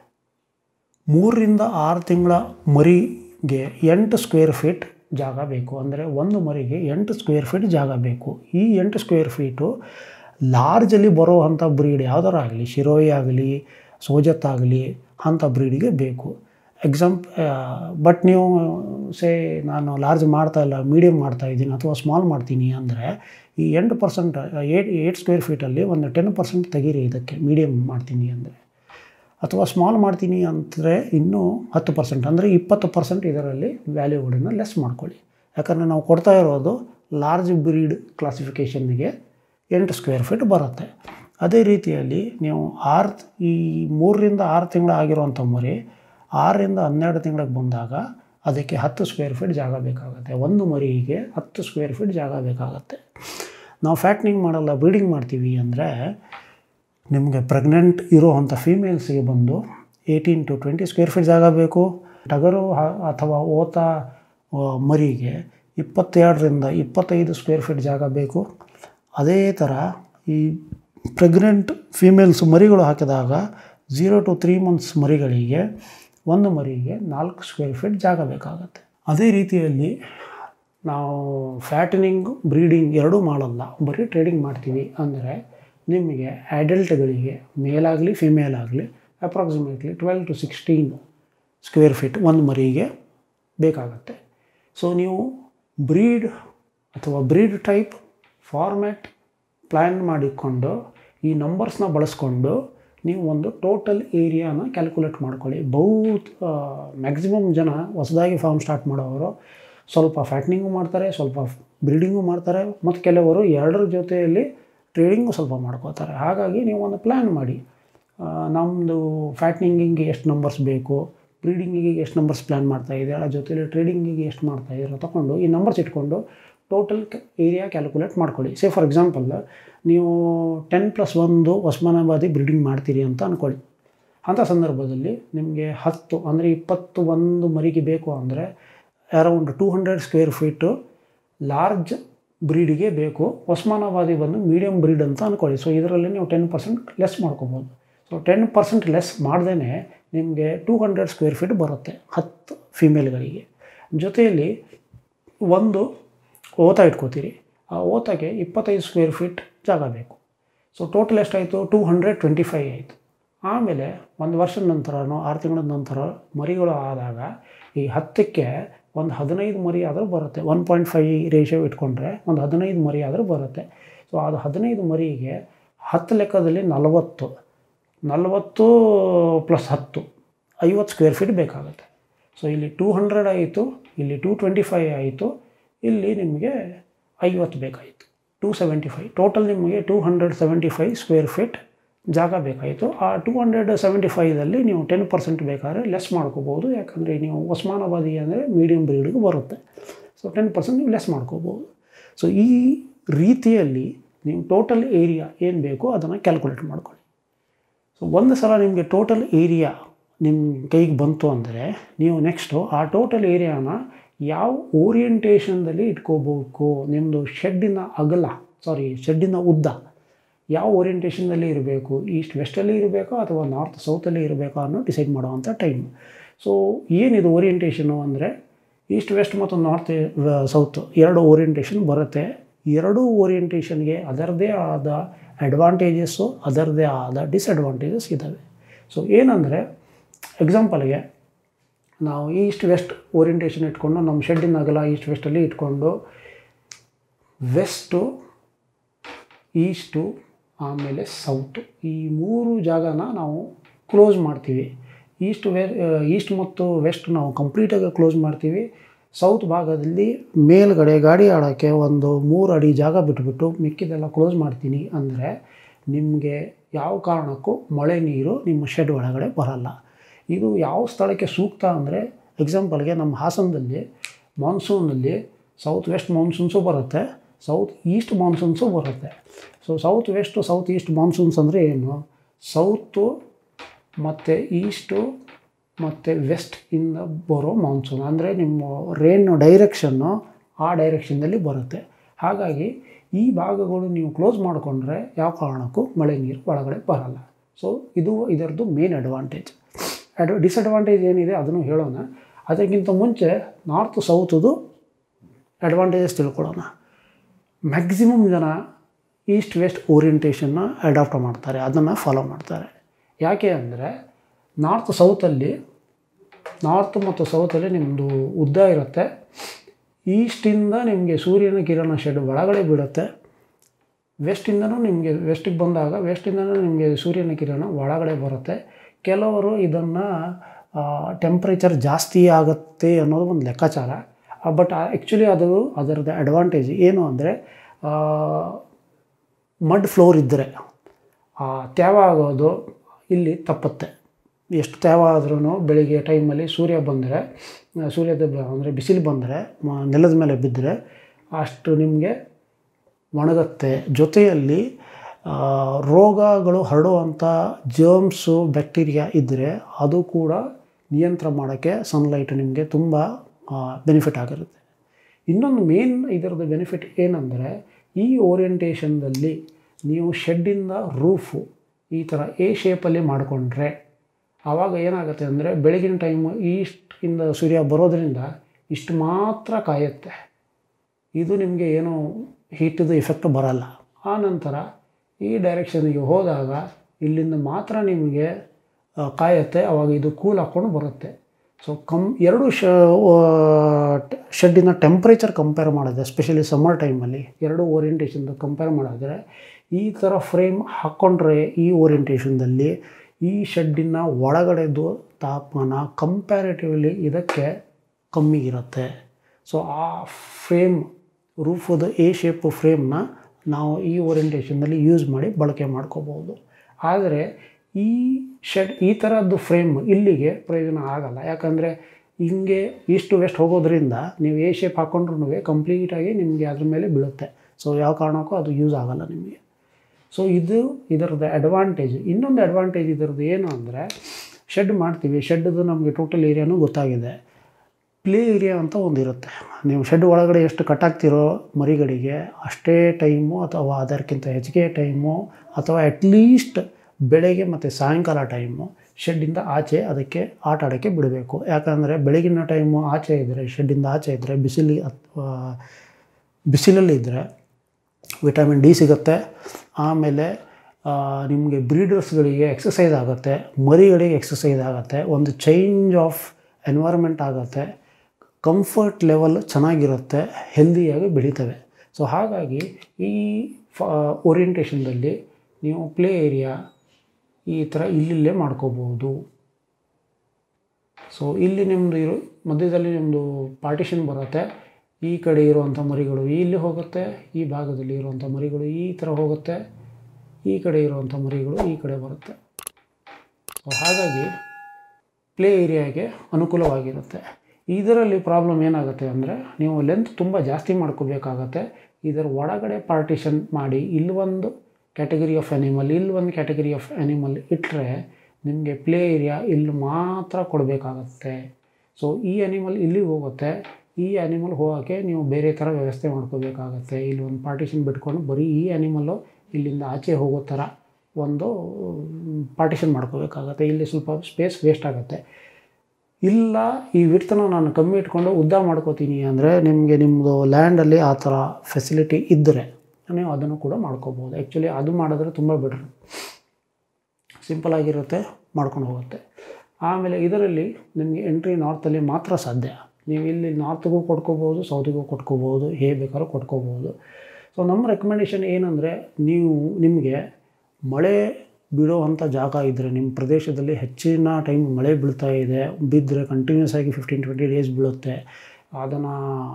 ಮೂರರಿಂದ ಆರು ತಿಂಗಳ ಮರಿಗೆ ಎಂಟು ಸ್ಕ್ವೇರ್ ಫೀಟ್ ಜಾಗ ಬೇಕು ಅಂದರೆ ಒಂದು ಮರಿಗೆ ಎಂಟು ಸ್ಕ್ವೇರ್ ಫೀಟ್ ಜಾಗ ಬೇಕು ಈ ಎಂಟು ಸ್ಕ್ವೇರ್ ಫೀಟು ಲಾರ್ಜಲ್ಲಿ ಬರೋ ಅಂಥ ಬ್ರೀಡ್ ಯಾವ್ದಾರು ಆಗಲಿ ಶಿರೋಯಿ ಆಗಲಿ ಸೋಜತ್ ಆಗಲಿ ಅಂಥ ಬ್ರೀಡಿಗೆ ಬೇಕು ಎಕ್ಸಾಂಪ್ ಬಟ್ ನೀವು ಸೇ ನಾನು ಲಾರ್ಜ್ ಮಾಡ್ತಾ ಇಲ್ಲ ಮೀಡಿಯಮ್ ಮಾಡ್ತಾ ಇದ್ದೀನಿ ಅಥವಾ ಸ್ಮಾಲ್ ಮಾಡ್ತೀನಿ ಅಂದರೆ ಈ ಎಂಟು ಪರ್ಸೆಂಟ್ ಏಟ್ ಏಟ್ ಸ್ಕ್ವೇರ್ ಫೀಟಲ್ಲಿ ಒಂದು ಟೆನ್ ಪರ್ಸೆಂಟ್ ತೆಗೀರಿ ಇದಕ್ಕೆ ಮೀಡಿಯಮ್ ಮಾಡ್ತೀನಿ ಅಂದರೆ ಅಥವಾ ಸ್ಮಾಲ್ ಮಾಡ್ತೀನಿ ಅಂದರೆ ಇನ್ನೂ ಹತ್ತು ಪರ್ಸೆಂಟ್ ಅಂದರೆ ಇಪ್ಪತ್ತು ಪರ್ಸೆಂಟ್ ಇದರಲ್ಲಿ ವ್ಯಾಲ್ಯೂಗಳನ್ನು ಲೆಸ್ ಮಾಡ್ಕೊಳ್ಳಿ ಯಾಕಂದರೆ ನಾವು ಕೊಡ್ತಾ ಇರೋದು ಲಾರ್ಜ್ ಬ್ರೀಡ್ ಕ್ಲಾಸಿಫಿಕೇಷನ್ನಿಗೆ ಎಂಟು ಸ್ಕ್ವೇರ್ ಫೀಟ್ ಬರುತ್ತೆ ಅದೇ ರೀತಿಯಲ್ಲಿ ನೀವು ಆರು ಈ ಮೂರರಿಂದ ಆರು ತಿಂಗಳ ಆಗಿರುವಂಥ ಮರಿ ಆರರಿಂದ ಹನ್ನೆರಡು ತಿಂಗಳಿಗೆ ಬಂದಾಗ ಅದಕ್ಕೆ ಹತ್ತು ಸ್ಕ್ವೇರ್ ಫೀಟ್ ಜಾಗ ಬೇಕಾಗುತ್ತೆ ಒಂದು ಮರಿಗೆ ಹತ್ತು ಸ್ಕ್ವೇರ್ ಫೀಟ್ ಜಾಗ ಬೇಕಾಗುತ್ತೆ ನಾವು ಫ್ಯಾಟ್ನಿಂಗ್ ಮಾಡಲ್ಲ ಬ್ರೀಡಿಂಗ್ ಮಾಡ್ತೀವಿ ಅಂದರೆ ನಿಮಗೆ ಪ್ರೆಗ್ನೆಂಟ್ ಇರೋ ಅಂಥ ಫೀಮೇಲ್ಸಿಗೆ ಬಂದು eighteen to twenty square feet ಜಾಗ ಬೇಕು ಟಗರು ಅಥವಾ ಓತ ಮರಿಗೆ ಇಪ್ಪತ್ತೆರಡರಿಂದ ಇಪ್ಪತ್ತೈದು ಸ್ಕ್ವೇರ್ ಫೀಟ್ ಜಾಗ ಬೇಕು ಅದೇ ಥರ ಈ ಪ್ರೆಗ್ನೆಂಟ್ ಫೀಮೇಲ್ಸ್ ಮರಿಗಳು ಹಾಕಿದಾಗ ಝೀರೋ ಟು ತ್ರೀ ಮಂತ್ಸ್ ಮರಿಗಳಿಗೆ ಒಂದು ಮರಿಗೆ ನಾಲ್ಕು ಸ್ಕ್ವೇರ್ ಫೀಟ್ ಜಾಗ ಬೇಕಾಗುತ್ತೆ ಅದೇ ರೀತಿಯಲ್ಲಿ ನಾವು ಫ್ಯಾಟನಿಂಗ್ ಬ್ರೀಡಿಂಗ್ ಎರಡೂ ಮಾಡಲ್ಲ ಬರೀ ಟ್ರೇಡಿಂಗ್ ಮಾಡ್ತೀವಿ ಅಂದರೆ ನಿಮಗೆ ಅಡಲ್ಟ್ಗಳಿಗೆ ಮೇಲಾಗಲಿ ಫಿಮೇಲ್ ಆಗಲಿ approximately twelve to sixteen square feet ಒಂದು ಮರಿಗೆ ಬೇಕಾಗತ್ತೆ ಸೊ ನೀವು ಬ್ರೀಡ್ ಅಥವಾ ಬ್ರೀಡ್ ಟೈಪ್ ಫಾರ್ಮ್ಯಾಟ್ ಪ್ಲ್ಯಾನ್ ಮಾಡಿಕೊಂಡು ಈ ನಂಬರ್ಸ್ನ ಬಳಸ್ಕೊಂಡು ನೀವು ಒಂದು ಟೋಟಲ್ ಏರಿಯಾನ ಕ್ಯಾಲ್ಕುಲೇಟ್ ಮಾಡ್ಕೊಳ್ಳಿ ಬಹುತ್ ಮ್ಯಾಕ್ಸಿಮಮ್ ಜನ ಹೊಸದಾಗಿ ಫಾರ್ಮ್ ಸ್ಟಾರ್ಟ್ ಮಾಡೋರು ಸ್ವಲ್ಪ ಫ್ಯಾಟ್ನಿಂಗು ಮಾಡ್ತಾರೆ ಸ್ವಲ್ಪ ಬ್ರೀಡಿಂಗು ಮಾಡ್ತಾರೆ ಮತ್ತು ಕೆಲವರು ಎರಡರ ಜೊತೆಯಲ್ಲಿ ಟ್ರೇಡಿಂಗು ಸ್ವಲ್ಪ ಮಾಡ್ಕೋತಾರೆ ಹಾಗಾಗಿ ನೀವು ಒಂದು ಪ್ಲ್ಯಾನ್ ಮಾಡಿ ನಮ್ಮದು ಫ್ಯಾಟ್ನಿಂಗಿಗೆ ಎಷ್ಟು ನಂಬರ್ಸ್ ಬೇಕು ಬ್ರೀಡಿಂಗಿಗೆ ಎಷ್ಟು ನಂಬರ್ಸ್ ಪ್ಲ್ಯಾನ್ ಮಾಡ್ತಾ ಇದೆ ಆ ಜೊತೆಲಿ ಟ್ರೇಡಿಂಗಿಗೆ ಎಷ್ಟು ಮಾಡ್ತಾ ಇದ್ದೀರೋ ತೊಗೊಂಡು ಈ ನಂಬರ್ಸ್ ಇಟ್ಕೊಂಡು ಟೋಟಲ್ ಏರಿಯಾ ಕ್ಯಾಲ್ಕುಲೇಟ್ ಮಾಡ್ಕೊಳ್ಳಿ ಸೇ ಫಾರ್ ಎಕ್ಸಾಂಪಲ್ ನೀವು ಟೆನ್ ಪ್ಲಸ್ ಒಂದು ಒಸ್ಮಾನಾಬಾದಿ ಬ್ರೀಡಿಂಗ್ ಮಾಡ್ತೀರಿ ಅಂತ ಅಂದ್ಕೊಳ್ಳಿ ಅಂಥ ಸಂದರ್ಭದಲ್ಲಿ ನಿಮಗೆ ಹತ್ತು ಅಂದರೆ ಇಪ್ಪತ್ತು ಒಂದು ಮರಿಗೆ ಬೇಕು ಅಂದರೆ around two hundred square feet large ಬ್ರೀಡಿಗೆ ಬೇಕು ಒಸ್ಮಾನಾಬಾದಿ ಬಂದು ಮೀಡಿಯಮ್ ಬ್ರೀಡ್ ಅಂತ ಅಂದ್ಕೊಳ್ಳಿ ಸೊ ಇದರಲ್ಲಿ ನೀವು ಟೆನ್ ಪರ್ಸೆಂಟ್ ಲೆಸ್ ಮಾಡ್ಕೊಬೋದು ಸೊ ಟೆನ್ ಪರ್ಸೆಂಟ್ ಲೆಸ್ ಮಾಡ್ದೇ ನಿಮಗೆ ಟೂ ಹಂಡ್ರೆಡ್ ಸ್ಕ್ವೇರ್ ಫೀಟ್ ಬರುತ್ತೆ ಹತ್ತು ಫಿಮೇಲ್ಗಳಿಗೆ ಜೊತೆಯಲ್ಲಿ ಒಂದು ಓತ ಇಟ್ಕೋತೀರಿ ಆ ಓತಗೆ ಇಪ್ಪತ್ತೈದು ಸ್ಕ್ವೇರ್ ಫೀಟ್ ಜಾಗ ಬೇಕು ಸೊ ಟೋಟಲ್ ಎಷ್ಟಾಯಿತು ಟೂ ಹಂಡ್ರೆಡ್ ಟ್ವೆಂಟಿ ಫೈ ಆಯಿತು ಆಮೇಲೆ ಒಂದು ವರ್ಷದ ನಂತರನೋ ಆರು ತಿಂಗಳ ನಂತರ ಮರಿಗಳು ಆದಾಗ ಈ ಹತ್ತಕ್ಕೆ ಒಂದು ಹದಿನೈದು ಮರಿ ಆದರೂ ಬರುತ್ತೆ ಒನ್ ಪಾಯಿಂಟ್ ಫೈ ರೇಷಿಯೋ ಇಟ್ಕೊಂಡ್ರೆ ಒಂದು ಹದಿನೈದು ಮರಿ ಆದರೂ ಬರುತ್ತೆ ಸೊ ಅದು ಹದಿನೈದು ಮರಿಗೆ ಹತ್ತು ಲೆಕ್ಕದಲ್ಲಿ ನಲವತ್ತು ನಲವತ್ತು ಪ್ಲಸ್ ಹತ್ತು ಐವತ್ತು ಸ್ಕ್ವೇರ್ ಫೀಟ್ ಬೇಕಾಗುತ್ತೆ ಸೊ ಇಲ್ಲಿ ಟೂ ಹಂಡ್ರೆಡ್ ಆಯಿತು ಇಲ್ಲಿ ಟೂ ಟ್ವೆಂಟಿ ಫೈ ಆಯಿತು ಇಲ್ಲಿ ನಿಮಗೆ ಐವತ್ತು ಬೇಕಾಯಿತು ಟೂ ಸೆವೆಂಟಿ ಫೈ ಟೋಟಲ್ ನಿಮಗೆ two hundred seventy five square feet ಜಾಗ ಬೇಕಾಯಿತು ಆ ಟೂ ಹಂಡ್ರೆಡ್ ಸೆವೆಂಟಿ ಫೈದಲ್ಲಿ ನೀವು ಟೆನ್ ಪರ್ಸೆಂಟ್ ಬೇಕಾದ್ರೆ ಲೆಸ್ ಮಾಡ್ಕೋಬೋದು ಯಾಕಂದರೆ ನೀವು ಒಸ್ಮಾನಾಬಾದಿ ಅಂದರೆ ಮೀಡಿಯಮ್ ಬ್ರೀಡ್ಗೆ ಬರುತ್ತೆ ಸೊ ಟೆನ್ ಪರ್ಸೆಂಟ್ ನೀವು ಲೆಸ್ ಮಾಡ್ಕೋಬೋದು ಸೊ ಈ ರೀತಿಯಲ್ಲಿ ನೀವು ಟೋಟಲ್ ಏರಿಯಾ ಏನು ಬೇಕೋ ಅದನ್ನು ಕ್ಯಾಲ್ಕುಲೇಟ್ ಮಾಡ್ಕೊಳ್ಳಿ ಸೊ ಒಂದು ಸಲ ನಿಮಗೆ ಟೋಟಲ್ ಏರಿಯಾ ನಿಮ್ಮ ಕೈಗೆ ಬಂತು ಅಂದರೆ ನೀವು ನೆಕ್ಸ್ಟು ಆ ಟೋಟಲ್ ಏರಿಯಾನ ಯಾವ ಓರಿಯಂಟೇಷನ್ದಲ್ಲಿ ಇಟ್ಕೋಬೇಕು ನಿಮ್ಮದು ಶೆಡ್ಡಿನ ಅಗಲ ಸಾರಿ ಶೆಡ್ಡಿನ ಉದ್ದ ಯಾವ ಓರಿಯಂಟೇಷನ್ನಲ್ಲಿ ಇರಬೇಕು ಈಸ್ಟ್ ವೆಸ್ಟಲ್ಲಿ ಇರಬೇಕೋ ಅಥವಾ ನಾರ್ತ್ ಸೌತಲ್ಲಿ ಇರಬೇಕೋ ಅನ್ನೋ ಡಿಸೈಡ್ ಮಾಡೋವಂಥ ಟೈಮ್ ಸೊ ಏನಿದು ಓರಿಯಂಟೇಷನು ಅಂದರೆ ಈಸ್ಟ್ ವೆಸ್ಟ್ ಮತ್ತು ನಾರ್ತ್ ಸೌತ್ ಎರಡು ಓರಿಯಂಟೇಷನ್ ಬರುತ್ತೆ ಎರಡೂ ಓರಿಯಂಟೇಷನ್ಗೆ ಅದರದೇ ಆದ ಅಡ್ವಾಂಟೇಜಸ್ಸು ಅದರದೇ ಆದ ಡಿಸ್ಅಡ್ವಾಂಟೇಜಸ್ ಇದ್ದಾವೆ ಸೊ ಏನಂದರೆ ಎಕ್ಸಾಂಪಲ್ಗೆ ನಾವು ಈಸ್ಟ್ ವೆಸ್ಟ್ ಓರಿಯಂಟೇಷನ್ ಇಟ್ಕೊಂಡು ನಮ್ಮ ಶೆಡ್ಡಿನ ಅಗಲ ಈಸ್ಟ್ ವೆಸ್ಟಲ್ಲಿ ಇಟ್ಕೊಂಡು ವೆಸ್ಟು ಈಸ್ಟು ಆಮೇಲೆ ಸೌತು ಈ ಮೂರು ಜಾಗನ ನಾವು ಕ್ಲೋಸ್ ಮಾಡ್ತೀವಿ ಈಸ್ಟ್ ವೆ ಈಸ್ಟ್ ಮತ್ತು ವೆಸ್ಟ್ ನಾವು ಕಂಪ್ಲೀಟಾಗಿ ಕ್ಲೋಸ್ ಮಾಡ್ತೀವಿ ಸೌತ್ ಭಾಗದಲ್ಲಿ ಮೇಲ್ಗಡೆ ಗಾಡಿ ಆಡೋಕ್ಕೆ ಒಂದು ಮೂರು ಅಡಿ ಜಾಗ ಬಿಟ್ಬಿಟ್ಟು ಮಿಕ್ಕಿದೆಲ್ಲ ಕ್ಲೋಸ್ ಮಾಡ್ತೀನಿ ಅಂದರೆ ನಿಮಗೆ ಯಾವ ಕಾರಣಕ್ಕೂ ಮಳೆ ನೀರು ನಿಮ್ಮ ಶೆಡ್ ಒಳಗಡೆ ಬರಲ್ಲ ಇದು ಯಾವ ಸ್ಥಳಕ್ಕೆ ಸೂಕ್ತ ಅಂದರೆ ಎಕ್ಸಾಂಪಲ್ಗೆ ನಮ್ಮ ಹಾಸನದಲ್ಲಿ ಮಾನ್ಸೂನಲ್ಲಿ ಸೌತ್ ವೆಸ್ಟ್ ಮಾನ್ಸೂನ್ಸು ಬರುತ್ತೆ ಸೌತ್ ಈಸ್ಟ್ ಮಾನ್ಸೂನ್ಸು ಬರುತ್ತೆ so south west south east monsoons ಅಂದರೆ ಏನು ಸೌತು ಮತ್ತು ಈಸ್ಟು ಮತ್ತು ವೆಸ್ಟ್ ಇಂದ ಬರೋ ಮಾನ್ಸೂನ್ ಅಂದರೆ ನಿಮ್ಮ ರೇನ್ ಡೈರೆಕ್ಷನ್ನು ಆ ಡೈರೆಕ್ಷನ್ದಲ್ಲಿ ಬರುತ್ತೆ ಹಾಗಾಗಿ ಈ ಭಾಗಗಳು ನೀವು ಕ್ಲೋಸ್ ಮಾಡಿಕೊಂಡ್ರೆ ಯಾವ ಕಾರಣಕ್ಕೂ ಮಳೆ ನೀರು ಒಳಗಡೆ ಬರಲ್ಲ ಸೊ ಇದು ಇದರದ್ದು ಮೇನ್ ಅಡ್ವಾಂಟೇಜ್ ಅಡ್ ಡಿಸಡ್ವಾಂಟೇಜ್ ಏನಿದೆ ಅದನ್ನು ಹೇಳೋಣ ಅದಕ್ಕಿಂತ ಮುಂಚೆ ನಾರ್ತ್ ಸೌತದು ಅಡ್ವಾಂಟೇಜಸ್ ತಿಳ್ಕೊಳ್ಳೋಣ ಮ್ಯಾಕ್ಸಿಮಮ್ ಜನ ಈಸ್ಟ್ ವೆಸ್ಟ್ ಓರಿಯಂಟೇಷನ್ನ ಅಡಾಪ್ಟ್ ಮಾಡ್ತಾರೆ ಅದನ್ನು ಫಾಲೋ ಮಾಡ್ತಾರೆ ಯಾಕೆ ಅಂದರೆ ನಾರ್ತ್ ಸೌತಲ್ಲಿ ನಾರ್ತ್ ಮತ್ತು ಸೌತಲ್ಲಿ ನಿಮ್ಮದು ಉದ್ದ ಇರುತ್ತೆ ಈಸ್ಟಿಂದ ನಿಮಗೆ ಸೂರ್ಯನ ಕಿರಣ ಶೆಡ್ ಒಳಗಡೆ ಬೀಳುತ್ತೆ ವೆಸ್ಟಿಂದನೂ ನಿಮಗೆ ವೆಸ್ಟಿಗೆ ಬಂದಾಗ ವೆಸ್ಟಿಂದನೂ ನಿಮಗೆ ಸೂರ್ಯನ ಕಿರಣ ಒಳಗಡೆ ಬರುತ್ತೆ ಕೆಲವರು ಇದನ್ನು ಟೆಂಪ್ರೇಚರ್ ಜಾಸ್ತಿ ಆಗುತ್ತೆ ಅನ್ನೋದು ಒಂದು ಲೆಕ್ಕಾಚಾರ ಬಟ್ ಆ್ಯಕ್ಚುಲಿ ಅದು ಅದರದ್ದು ಅಡ್ವಾಂಟೇಜ್ ಏನು ಅಂದರೆ ಮಡ್ ಫ್ಲೋರ್ ಇದ್ದರೆ ತ್ಯಾವ ಆಗೋದು ಇಲ್ಲಿ ತಪ್ಪುತ್ತೆ ಎಷ್ಟು ತ್ಯಾವ ಆದ್ರೂ ಬೆಳಿಗ್ಗೆ ಟೈಮಲ್ಲಿ ಸೂರ್ಯ ಬಂದರೆ ಸೂರ್ಯದ ಅಂದರೆ ಬಿಸಿಲು ಬಂದರೆ ಮ- ನೆಲದ ಮೇಲೆ ಬಿದ್ದರೆ ಅಷ್ಟು ನಿಮಗೆ ಒಣಗುತ್ತೆ ಜೊತೆಯಲ್ಲಿ ಆ, ರೋಗಗಳು ಹರಡುವಂಥ ಜರ್ಮ್ಸು ಬ್ಯಾಕ್ಟೀರಿಯಾ ಇದ್ದರೆ ಅದು ಕೂಡ ನಿಯಂತ್ರಣ ಮಾಡೋಕ್ಕೆ ಸನ್ಲೈಟ್ ನಿಮಗೆ ತುಂಬ ಬೆನಿಫಿಟ್ ಆಗಿರುತ್ತೆ ಇನ್ನೊಂದು ಮೇನ್ ಇದರದ್ದು ಬೆನಿಫಿಟ್ ಏನಂದರೆ ಈ ಓರಿಯಂಟೇಷನ್ದಲ್ಲಿ ನೀವು ಶೆಡ್ಡಿಂದ ರೂಫು ಈ ಥರ ಎ ಶೇಪಲ್ಲಿ ಮಾಡಿಕೊಂಡ್ರೆ ಆವಾಗ ಏನಾಗುತ್ತೆ ಅಂದರೆ ಬೆಳಗಿನ ಟೈಮು ಈಸ್ಟಿಂದ ಸೂರ್ಯ ಬರೋದ್ರಿಂದ ಇಷ್ಟು ಮಾತ್ರ ಕಾಯುತ್ತೆ ಇದು ನಿಮಗೆ ಏನೂ ಹೀಟದು ಎಫೆಕ್ಟ್ ಬರಲ್ಲ ಆ ನಂತರ ಈ ಡೈರೆಕ್ಷನಿಗೆ ಹೋದಾಗ ಇಲ್ಲಿಂದ ಮಾತ್ರ ನಿಮಗೆ ಆ, ಕಾಯುತ್ತೆ ಅವಾಗ ಇದು ಕೂಲ್ ಹಾಕ್ಕೊಂಡು ಬರುತ್ತೆ ಸೊ ಕಮ್ ಎರಡು ಶ ಶೆಡ್ಡಿನ ಟೆಂಪ್ರೇಚರ್ ಕಂಪೇರ್ ಮಾಡಿದ್ರೆ ಎಸ್ಪೆಷಲಿ ಸಮ್ಮರ್ ಟೈಮಲ್ಲಿ ಎರಡು ಓರಿಯಂಟೇಷನ್ದು ಕಂಪೇರ್ ಮಾಡಿದ್ರೆ ಈ ಥರ ಫ್ರೇಮ್ ಹಾಕ್ಕೊಂಡ್ರೆ ಈ ಓರಿಯಂಟೇಷನ್ದಲ್ಲಿ ಈ ಶೆಡ್ಡಿನ ಒಳಗಡೆದು ತಾಪಮಾನ ಕಂಪ್ಯಾರಿಟಿವ್ಲಿ ಇದಕ್ಕೆ ಕಮ್ಮಿ ಇರುತ್ತೆ ಸೊ ಆ ಫ್ರೇಮ್ ರೂಫದ ಎ ಶೇಪ್ ಫ್ರೇಮ್ನ ನಾವು ಈ ಓರಿಯಂಟೇಷನ್ನಲ್ಲಿ ಯೂಸ್ ಮಾಡಿ ಬಳಕೆ ಮಾಡ್ಕೋಬೋದು ಆದರೆ ಈ ಶೆಡ್ ಈ ಥರದ್ದು ಫ್ರೇಮ್ ಇಲ್ಲಿಗೆ ಪ್ರಯೋಜನ ಆಗಲ್ಲ ಯಾಕಂದರೆ ಹಿಂಗೆ ಈಸ್ಟ್ ವೆಸ್ಟ್ ಹೋಗೋದ್ರಿಂದ ನೀವು ಎ ಶೇಪ್ ಹಾಕ್ಕೊಂಡ್ರೂ ಕಂಪ್ಲೀಟಾಗಿ ನಿಮಗೆ ಅದ್ರ ಮೇಲೆ ಬೀಳುತ್ತೆ ಸೊ ಯಾವ ಕಾರಣಕ್ಕೂ ಅದು ಯೂಸ್ ಆಗಲ್ಲ ನಿಮಗೆ ಸೊ ಇದು ಇದರದ್ದು ಅಡ್ವಾಂಟೇಜ್ ಇನ್ನೊಂದು ಅಡ್ವಾಂಟೇಜ್ ಇದರದ್ದು ಏನು ಅಂದರೆ ಶೆಡ್ ಮಾಡ್ತೀವಿ ಶೆಡ್ದು ನಮಗೆ ಟೋಟಲ್ ಏರಿಯಾನೂ ಗೊತ್ತಾಗಿದೆ ಪ್ಲೇ ಏರಿಯಾ ಅಂತ ಒಂದಿರುತ್ತೆ ನೀವು ಶೆಡ್ ಒಳಗಡೆ ಎಷ್ಟು ಕಟ್ಟಾಗ್ತಿರೋ ಮರಿಗಳಿಗೆ ಅಷ್ಟೇ ಟೈಮು ಅಥವಾ ಅದಕ್ಕಿಂತ ಹೆಚ್ಚಿಗೆ ಟೈಮು ಅಥವಾ ಅಟ್ಲೀಸ್ಟ್ ಬೆಳಗ್ಗೆ ಮತ್ತು ಸಾಯಂಕಾಲ ಟೈಮು ಶೆಡ್ಡಿಂದ ಆಚೆ ಅದಕ್ಕೆ ಆಟ ಆಡೋಕ್ಕೆ ಬಿಡಬೇಕು ಯಾಕಂದರೆ ಬೆಳಗಿನ ಟೈಮು ಆಚೆ ಇದ್ದರೆ ಶೆಡ್ಡಿಂದ ಆಚೆ ಇದ್ದರೆ ಬಿಸಿಲಿ ಅಥವಾ ಬಿಸಿಲಲ್ಲಿ ಇದ್ದರೆ ವಿಟಮಿನ್ ಡಿ ಸಿಗುತ್ತೆ ಆಮೇಲೆ ಆ, ನಿಮಗೆ ಬ್ರೀಡರ್ಸ್ಗಳಿಗೆ ಎಕ್ಸಸೈಸ್ ಆಗುತ್ತೆ ಮರಿಗಳಿಗೆ ಎಕ್ಸಸೈಸ್ ಆಗುತ್ತೆ ಒಂದು ಚೇಂಜ್ ಆಫ್ ಎನ್ವೈರ್ಮೆಂಟ್ ಆಗುತ್ತೆ ಕಂಫರ್ಟ್ ಲೆವೆಲ್ ಚೆನ್ನಾಗಿರುತ್ತೆ ಹೆಲ್ದಿಯಾಗಿ ಬೆಳೀತವೆ ಸೊ ಹಾಗಾಗಿ ಈ ಫ ಓರಿಯಂಟೇಷನ್ದಲ್ಲಿ ನೀವು ಪ್ಲೇ ಏರಿಯಾ ಈ ಥರ ಇಲ್ಲಿಲ್ಲೇ ಮಾಡ್ಕೋಬೋದು ಸೊ ಇಲ್ಲಿ ನಿಮ್ಮದು ಇರೋ ಮಧ್ಯದಲ್ಲಿ ನಿಮ್ಮದು ಪಾರ್ಟಿಷನ್ ಬರುತ್ತೆ ಈ ಕಡೆ ಇರುವಂಥ ಮರಿಗಳು ಇಲ್ಲಿ ಹೋಗುತ್ತೆ ಈ ಭಾಗದಲ್ಲಿ ಇರುವಂಥ ಮರಿಗಳು ಈ ಥರ ಹೋಗುತ್ತೆ ಈ ಕಡೆ ಇರುವಂಥ ಮರಿಗಳು ಈ ಕಡೆ ಬರುತ್ತೆ ಸೊ ಹಾಗಾಗಿ ಪ್ಲೇ ಏರಿಯಾಗೆ ಅನುಕೂಲವಾಗಿರುತ್ತೆ ಇದರಲ್ಲಿ ಪ್ರಾಬ್ಲಮ್ ಏನಾಗುತ್ತೆ ಅಂದರೆ ನೀವು ಲೆಂತ್ ತುಂಬ ಜಾಸ್ತಿ ಮಾಡ್ಕೋಬೇಕಾಗತ್ತೆ ಇದರ ಒಳಗಡೆ ಪಾರ್ಟಿಷನ್ ಮಾಡಿ ಇಲ್ಲಿ ಒಂದು ಕ್ಯಾಟಗರಿ ಆಫ್ ಆ್ಯನಿಮಲ್ ಇಲ್ಲಿ ಒಂದು ಕ್ಯಾಟಗರಿ ಆಫ್ ಆ್ಯನಿಮಲ್ ಇಟ್ಟರೆ ನಿಮಗೆ ಪ್ಲೇ ಏರಿಯಾ ಇಲ್ಲಿ ಮಾತ್ರ ಕೊಡಬೇಕಾಗತ್ತೆ ಸೊ ಈ ಆ್ಯನಿಮಲ್ ಇಲ್ಲಿಗೆ ಹೋಗುತ್ತೆ ಈ ಆ್ಯನಿಮಲ್ ಹೋಗೋಕ್ಕೆ ನೀವು ಬೇರೆ ಥರ ವ್ಯವಸ್ಥೆ ಮಾಡ್ಕೋಬೇಕಾಗತ್ತೆ ಇಲ್ಲಿ ಒಂದು ಪಾರ್ಟಿಷನ್ ಬಿಟ್ಕೊಂಡು ಬರೀ ಈ ಆ್ಯನಿಮಲ್ಲು ಇಲ್ಲಿಂದ ಆಚೆ ಹೋಗೋ ಥರ ಒಂದು ಪಾರ್ಟಿಷನ್ ಮಾಡ್ಕೋಬೇಕಾಗತ್ತೆ ಇಲ್ಲಿ ಸ್ವಲ್ಪ ಸ್ಪೇಸ್ ವೇಸ್ಟ್ ಆಗುತ್ತೆ ಇಲ್ಲ ಈ ವಿಡ್ತನ ನಾನು ಕಮ್ಮಿ ಇಟ್ಕೊಂಡು ಉದ್ದ ಮಾಡ್ಕೋತೀನಿ ಅಂದರೆ ನಿಮಗೆ ನಿಮ್ಮದು ಲ್ಯಾಂಡಲ್ಲಿ ಆ ಥರ ಫೆಸಿಲಿಟಿ ಇದ್ದರೆ ನೀವು ಅದನ್ನು ಕೂಡ ಮಾಡ್ಕೋಬೋದು ಆ್ಯಕ್ಚುಲಿ ಅದು ಮಾಡಿದ್ರೆ ತುಂಬ ಬೆಟ್ರ್ ಸಿಂಪಲ್ ಆಗಿರುತ್ತೆ ಮಾಡ್ಕೊಂಡು ಹೋಗುತ್ತೆ ಆಮೇಲೆ ಇದರಲ್ಲಿ ನಿಮಗೆ ಎಂಟ್ರಿ ನಾರ್ತಲ್ಲಿ ಮಾತ್ರ ಸಾಧ್ಯ ನೀವು ಇಲ್ಲಿ ನಾರ್ತ್ಗೂ ಕೊಟ್ಕೋಬೋದು ಸೌತಿಗೂ ಕೊಟ್ಕೋಬೋದು ಹೇಗೆ ಬೇಕಾದ್ರೂ ಕೊಟ್ಕೋಬೋದು ಸೊ ನಮ್ಮ ರೆಕಮೆಂಡೇಷನ್ ಏನಂದರೆ ನೀವು ನಿಮಗೆ ಮಳೆ ಬೀಳೋವಂಥ ಜಾಗ ಇದ್ದರೆ ನಿಮ್ಮ ಪ್ರದೇಶದಲ್ಲಿ ಹೆಚ್ಚಿನ ಟೈಮ್ ಮಳೆ ಬೀಳ್ತಾ ಇದೆ ಬಿದ್ದರೆ ಕಂಟಿನ್ಯೂಸ್ ಆಗಿ ಫಿಫ್ಟೀನ್ ಟ್ವೆಂಟಿ ಡೇಸ್ ಬೀಳುತ್ತೆ ಅದನ್ನು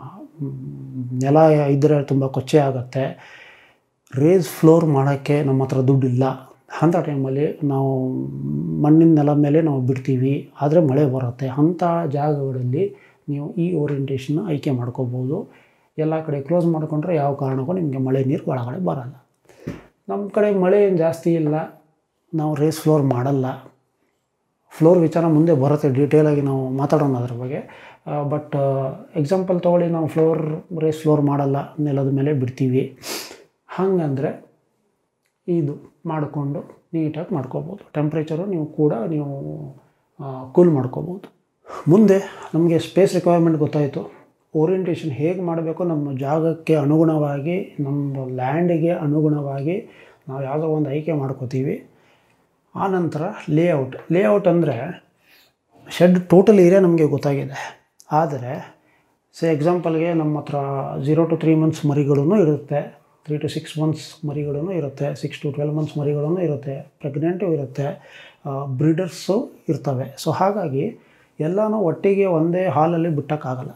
ನೆಲ ಇದ್ದರೆ ತುಂಬ ಕೊಚ್ಚೆ ಆಗುತ್ತೆ ರೇಸ್ ಫ್ಲೋರ್ ಮಾಡೋಕ್ಕೆ ನಮ್ಮ ಹತ್ರ ದುಡ್ಡಿಲ್ಲ ಅಂಥ ಟೈಮಲ್ಲಿ ನಾವು ಮಣ್ಣಿನ ನೆಲದ ಮೇಲೆ ನಾವು ಬಿಡ್ತೀವಿ ಆದರೆ ಮಳೆ ಬರುತ್ತೆ ಅಂಥ ಜಾಗಗಳಲ್ಲಿ ನೀವು ಈ ಓರಿಯಂಟೇಷನ್ನ ಆಯ್ಕೆ ಮಾಡ್ಕೋಬೋದು ಎಲ್ಲ ಕಡೆ ಕ್ಲೋಸ್ ಮಾಡಿಕೊಂಡ್ರೆ ಯಾವ ಕಾರಣಕ್ಕೂ ನಿಮಗೆ ಮಳೆ ನೀರು ಒಳಗಡೆ ಬರಲ್ಲ ನಮ್ಮ ಕಡೆ ಮಳೆ ಏನು ಜಾಸ್ತಿ ಇಲ್ಲ ನಾವು ರೇಸ್ ಫ್ಲೋರ್ ಮಾಡಲ್ಲ ಫ್ಲೋರ್ ವಿಚಾರ ಮುಂದೆ ಬರುತ್ತೆ ಡೀಟೇಲಾಗಿ ನಾವು ಮಾತಾಡೋಣ ಅದ್ರ ಬಗ್ಗೆ ಬಟ್ ಎಕ್ಸಾಂಪಲ್ ತೊಗೊಳ್ಳಿ ನಾವು ಫ್ಲೋರ್ ರೇಸ್ ಫ್ಲೋರ್ ಮಾಡಲ್ಲ ನೆಲದ ಮೇಲೆ ಬಿಡ್ತೀವಿ ಹಾಗಂದರೆ ಇದು ಮಾಡಿಕೊಂಡು ನೀಟಾಗಿ ಮಾಡ್ಕೋಬೋದು ಟೆಂಪ್ರೇಚರು ನೀವು ಕೂಡ ನೀವು ಕೂಲ್ ಮಾಡ್ಕೋಬೋದು ಮುಂದೆ ನಮಗೆ ಸ್ಪೇಸ್ ರಿಕ್ವೈರ್ಮೆಂಟ್ ಗೊತ್ತಾಯಿತು ಓರಿಯಂಟೇಷನ್ ಹೇಗೆ ಮಾಡಬೇಕು ನಮ್ಮ ಜಾಗಕ್ಕೆ ಅನುಗುಣವಾಗಿ ನಮ್ಮ ಲ್ಯಾಂಡಿಗೆ ಅನುಗುಣವಾಗಿ ನಾವು ಯಾವುದೋ ಒಂದು ಆಯ್ಕೆ ಮಾಡ್ಕೋತೀವಿ ಆನಂತರ ಲೇಔಟ್ ಲೇಔಟ್ ಅಂದರೆ ಶೆಡ್ ಟೋಟಲ್ ಏರಿಯಾ ನಮಗೆ ಗೊತ್ತಾಗಿದೆ ಆದರೆ ಸೇ ಎಕ್ಸಾಂಪಲ್ಗೆ ನಮ್ಮ ಹತ್ರ ಝೀರೋ ಟು ತ್ರೀ ಮಂತ್ಸ್ ಮರಿಗಳೂ ಇರುತ್ತೆ ತ್ರೀ ಟು ಸಿಕ್ಸ್ ಮಂತ್ಸ್ ಮರಿಗಳೂ ಇರುತ್ತೆ ಸಿಕ್ಸ್ ಟು ಟ್ವೆಲ್ ಮಂತ್ಸ್ ಮರಿಗಳೂ ಇರುತ್ತೆ ಪ್ರೆಗ್ನೆಂಟು ಇರುತ್ತೆ ಬ್ರೀಡರ್ಸು ಇರ್ತವೆ ಸೊ ಹಾಗಾಗಿ ಎಲ್ಲನೂ ಒಟ್ಟಿಗೆ ಒಂದೇ ಹಾಲಲ್ಲಿ ಬಿಟ್ಟೋಕ್ಕಾಗಲ್ಲ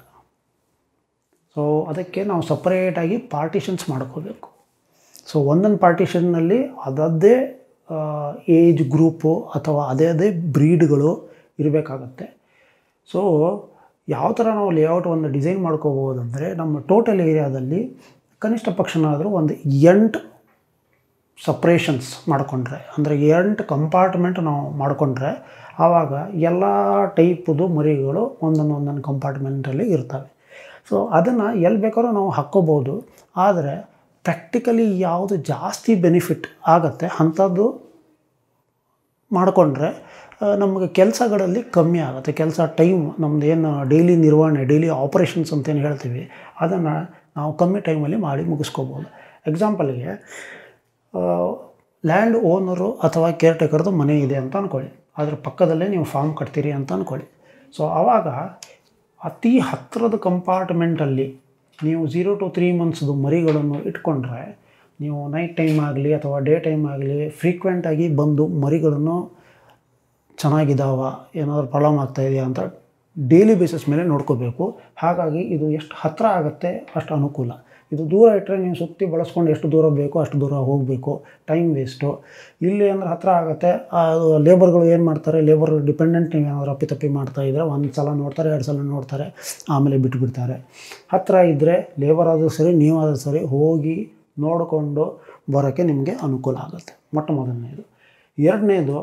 ಸೊ ಅದಕ್ಕೆ ನಾವು ಸಪ್ರೇಟಾಗಿ ಪಾರ್ಟಿಷನ್ಸ್ ಮಾಡ್ಕೋಬೇಕು ಸೊ ಒಂದೊಂದು ಪಾರ್ಟಿಷನ್ನಲ್ಲಿ ಅದದ್ದೇ ಏಜ್ ಗ್ರೂಪು ಅಥವಾ ಅದೇ ಅದೇ ಬ್ರೀಡ್ಗಳು ಇರಬೇಕಾಗತ್ತೆ ಸೊ ಯಾವ ಥರ ನಾವು ಲೇಔಟ್ ಒಂದು ಡಿಸೈನ್ ಮಾಡ್ಕೋಬೋದು ಅಂದರೆ ನಮ್ಮ ಟೋಟಲ್ ಏರಿಯಾದಲ್ಲಿ ಕನಿಷ್ಠ ಪಕ್ಷನಾದರೂ ಒಂದು ಎಂಟು ಸಪ್ರೇಷನ್ಸ್ ಮಾಡಿಕೊಂಡ್ರೆ ಅಂದರೆ ಎಂಟು ಕಂಪಾರ್ಟ್ಮೆಂಟ್ ನಾವು ಮಾಡಿಕೊಂಡ್ರೆ ಆವಾಗ ಎಲ್ಲ ಟೈಪದು ಮರಿಗಳು ಒಂದೊಂದು ಒಂದೊಂದು ಕಂಪಾರ್ಟ್ಮೆಂಟಲ್ಲಿ ಇರ್ತವೆ ಸೊ ಅದನ್ನು ಎಲ್ಲಿ ಬೇಕಾದ್ರೂ ನಾವು ಹಾಕ್ಕೋಬೋದು ಆದರೆ ಪ್ರಾಕ್ಟಿಕಲಿ ಯಾವುದು ಜಾಸ್ತಿ ಬೆನಿಫಿಟ್ ಆಗುತ್ತೆ ಅಂಥದ್ದು ಮಾಡಿಕೊಂಡ್ರೆ ನಮಗೆ ಕೆಲಸಗಳಲ್ಲಿ ಕಮ್ಮಿ ಆಗುತ್ತೆ ಕೆಲಸ ಟೈಮ್ ನಮ್ದು ಏನು ಡೈಲಿ ನಿರ್ವಹಣೆ ಡೈಲಿ ಆಪ್ರೇಷನ್ಸ್ ಅಂತೇನು ಹೇಳ್ತೀವಿ ಅದನ್ನು ನಾವು ಕಮ್ಮಿ ಟೈಮಲ್ಲಿ ಮಾಡಿ ಮುಗಿಸ್ಕೋಬೋದು ಎಕ್ಸಾಂಪಲ್ಗೆ ಲ್ಯಾಂಡ್ ಓನರು ಅಥವಾ ಕೇರ್ ಟೇಕರ್ದು ಮನೆ ಇದೆ ಅಂತ ಅಂದ್ಕೊಳ್ಳಿ ಅದ್ರ ಪಕ್ಕದಲ್ಲೇ ನೀವು ಫಾರ್ಮ್ ಕಟ್ತೀರಿ ಅಂತ ಅಂದ್ಕೊಳ್ಳಿ ಸೊ ಆವಾಗ ಅತಿ ಹತ್ತಿರದ ಕಂಪಾರ್ಟ್ಮೆಂಟಲ್ಲಿ ನೀವು ಝೀರೋ ಟು ತ್ರೀ ಮಂತ್ಸ್ದು ಮರಿಗಳನ್ನು ಇಟ್ಕೊಂಡ್ರೆ ನೀವು ನೈಟ್ ಟೈಮ್ ಆಗಲಿ ಅಥವಾ ಡೇ ಟೈಮ್ ಆಗಲಿ ಫ್ರೀಕ್ವೆಂಟಾಗಿ ಬಂದು ಮರಿಗಳನ್ನು ಚೆನ್ನಾಗಿದ್ದಾವ ಏನಾದರೂ ಪ್ರಾಬ್ಲಮ್ ಆಗ್ತಾ ಇದೆಯಾ ಅಂತ ಡೈಲಿ ಬೇಸಿಸ್ ಮೇಲೆ ನೋಡ್ಕೋಬೇಕು ಹಾಗಾಗಿ ಇದು ಎಷ್ಟು ಹತ್ತಿರ ಆಗುತ್ತೆ ಅಷ್ಟು ಅನುಕೂಲ ಇದು ದೂರ ಇಟ್ಟರೆ ನೀವು ಸುತ್ತಿ ಬಳಸ್ಕೊಂಡು ಎಷ್ಟು ದೂರ ಬೇಕೋ ಅಷ್ಟು ದೂರ ಹೋಗಬೇಕು ಟೈಮ್ ವೇಸ್ಟು ಇಲ್ಲಿ ಅಂದ್ರೆ ಹತ್ತಿರ ಆಗುತ್ತೆ ಅದು ಲೇಬರ್ಗಳು ಏನು ಮಾಡ್ತಾರೆ ಲೇಬರ್ ಡಿಪೆಂಡೆಂಟ್ ನೀವು ಏನಾದರೂ ಅಪ್ಪಿತಪ್ಪಿ ಮಾಡ್ತಾ ಇದ್ದರೆ ಒಂದು ಸಲ ನೋಡ್ತಾರೆ ಎರಡು ಸಲ ನೋಡ್ತಾರೆ ಆಮೇಲೆ ಬಿಟ್ಟುಬಿಡ್ತಾರೆ ಹತ್ತಿರ ಇದ್ದರೆ ಲೇಬರ್ ಆದರೂ ಸರಿ ನೀವಾದರೂ ಸರಿ ಹೋಗಿ ನೋಡಿಕೊಂಡು ಬರೋಕ್ಕೆ ನಿಮಗೆ ಅನುಕೂಲ ಆಗುತ್ತೆ ಮೊಟ್ಟ ಮೊದಲನೇದು ಎರಡನೇದು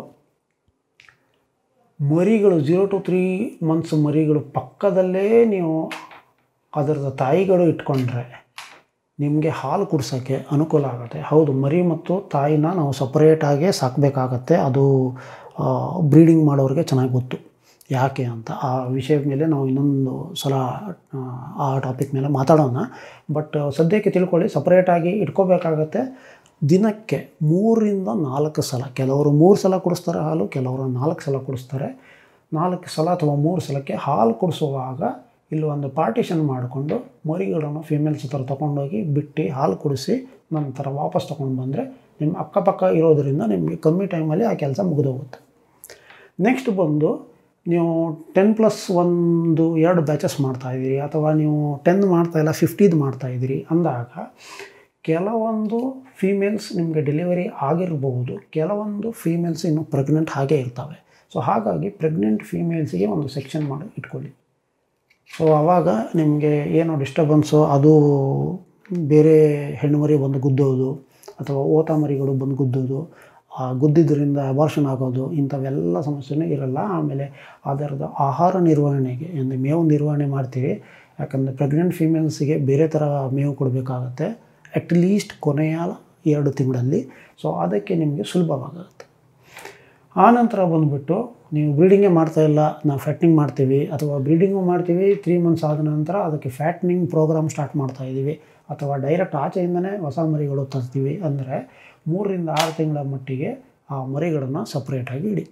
ಮರಿಗಳು ಝೀರೋ ಟು ತ್ರೀ ಮಂತ್ಸ್ ಮರಿಗಳು ಪಕ್ಕದಲ್ಲೇ ನೀವು ಅದರದ ತಾಯಿಗಳು ಇಟ್ಕೊಂಡ್ರೆ ನಿಮಗೆ ಹಾಲು ಕುಡ್ಸೋಕ್ಕೆ ಅನುಕೂಲ ಆಗುತ್ತೆ ಹೌದು ಮರಿ ಮತ್ತು ತಾಯಿನ ನಾವು ಸಪ್ರೇಟಾಗೇ ಸಾಕಬೇಕಾಗತ್ತೆ ಅದು ಬ್ರೀಡಿಂಗ್ ಮಾಡೋರಿಗೆ ಚೆನ್ನಾಗಿ ಗೊತ್ತು ಯಾಕೆ ಅಂತ ಆ ವಿಷಯದ ಮೇಲೆ ನಾವು ಇನ್ನೊಂದು ಸಲ ಆ, ಆ ಟಾಪಿಕ್ ಮೇಲೆ ಮಾತಾಡೋಣ ಬಟ್ ಸದ್ಯಕ್ಕೆ ತಿಳ್ಕೊಳ್ಳಿ ಸಪ್ರೇಟಾಗಿ ಇಟ್ಕೋಬೇಕಾಗತ್ತೆ ದಿನಕ್ಕೆ ಮೂರರಿಂದ ನಾಲ್ಕು ಸಲ ಕೆಲವರು ಮೂರು ಸಲ ಕುಡಿಸ್ತಾರೆ ಹಾಲು ಕೆಲವರು ನಾಲ್ಕು ಸಲ ಕುಡಿಸ್ತಾರೆ ನಾಲ್ಕು ಸಲ ಅಥವಾ ಮೂರು ಸಲಕ್ಕೆ ಹಾಲು ಕುಡಿಸುವಾಗ ಇಲ್ಲಿ ಒಂದು ಪಾರ್ಟಿಷನ್ ಮಾಡಿಕೊಂಡು ಮರಿಗಳನ್ನು ಫಿಮೇಲ್ಸ್ ಹತ್ರ ತೊಗೊಂಡೋಗಿ ಬಿಟ್ಟು ಹಾಲು ಕುಡಿಸಿ ನಂತರ ವಾಪಸ್ ತೊಗೊಂಡು ಬಂದರೆ ನಿಮ್ಮ ಅಕ್ಕಪಕ್ಕ ಇರೋದರಿಂದ ನಿಮಗೆ ಕಮ್ಮಿ ಟೈಮಲ್ಲಿ ಆ ಕೆಲಸ ಮುಗಿದೋಗುತ್ತೆ ನೆಕ್ಸ್ಟ್ ಬಂದು ನೀವು ಟೆನ್ ಪ್ಲಸ್ ಒಂದು ಎರಡು ಬ್ಯಾಚಸ್ ಮಾಡ್ತಾಯಿದ್ದೀರಿ ಅಥವಾ ನೀವು ಟೆನ್ ಮಾಡ್ತಾಯಿಲ್ಲ ಫಿಫ್ಟಿದು ಮಾಡ್ತಾಯಿದ್ದೀರಿ ಅಂದಾಗ ಕೆಲವೊಂದು ಫೀಮೇಲ್ಸ್ ನಿಮಗೆ ಡೆಲಿವರಿ ಆಗಿರಬಹುದು ಕೆಲವೊಂದು ಫೀಮೇಲ್ಸ್ ಇನ್ನೂ ಪ್ರೆಗ್ನೆಂಟ್ ಹಾಗೇ ಇರ್ತವೆ ಸೊ ಹಾಗಾಗಿ ಪ್ರೆಗ್ನೆಂಟ್ ಫೀಮೇಲ್ಸಿಗೆ ಒಂದು ಸೆಕ್ಷನ್ ಮಾಡಿ ಇಟ್ಕೊಳ್ಳಿ ಸೊ ಆವಾಗ ನಿಮಗೆ ಏನೋ ಡಿಸ್ಟರ್ಬೆನ್ಸು ಅದು ಬೇರೆ ಹೆಣ್ಣುಮರಿ ಬಂದು ಗುದ್ದೋದು ಅಥವಾ ಓತ ಮರಿಗಳು ಬಂದು ಗುದ್ದೋದು ಆ ಗುದ್ದಿದ್ದರಿಂದ ಅಬಾರ್ಷನ್ ಆಗೋದು ಇಂಥವೆಲ್ಲ ಸಮಸ್ಯೆನೂ ಇರಲ್ಲ ಆಮೇಲೆ ಅದರದ ಆಹಾರ ನಿರ್ವಹಣೆಗೆ ಅಂದರೆ ಮೇವು ನಿರ್ವಹಣೆ ಮಾಡ್ತೀವಿ ಯಾಕಂದರೆ ಪ್ರೆಗ್ನೆಂಟ್ ಫೀಮೇಲ್ಸಿಗೆ ಬೇರೆ ಥರ ಮೇವು ಕೊಡಬೇಕಾಗತ್ತೆ ಅಟ್ಲೀಸ್ಟ್ ಕೊನೆಯ ಎರಡು ತಿಂಗಳಲ್ಲಿ ಸೊ ಅದಕ್ಕೆ ನಿಮಗೆ ಸುಲಭವಾಗುತ್ತೆ ಆನಂತರ ಬಂದುಬಿಟ್ಟು ನೀವು ಬ್ರೀಡಿಂಗೇ ಮಾಡ್ತಾ ಇಲ್ಲ ನಾವು ಫ್ಯಾಟ್ನಿಂಗ್ ಮಾಡ್ತೀವಿ ಅಥವಾ ಬ್ರೀಡಿಂಗು ಮಾಡ್ತೀವಿ ತ್ರೀ ಮಂತ್ಸ್ ಆದ ನಂತರ ಅದಕ್ಕೆ ಫ್ಯಾಟ್ನಿಂಗ್ ಪ್ರೋಗ್ರಾಮ್ ಸ್ಟಾರ್ಟ್ ಮಾಡ್ತಾ ಇದ್ದೀವಿ ಅಥವಾ ಡೈರೆಕ್ಟ್ ಆಚೆಯಿಂದನೇ ಹೊಸ ಮರಿಗಳು ತರ್ತೀವಿ ಅಂದರೆ ಮೂರರಿಂದ ಆರು ತಿಂಗಳ ಮಟ್ಟಿಗೆ ಆ ಮರಿಗಳನ್ನು ಸಪ್ರೇಟಾಗಿ ಇಡಿ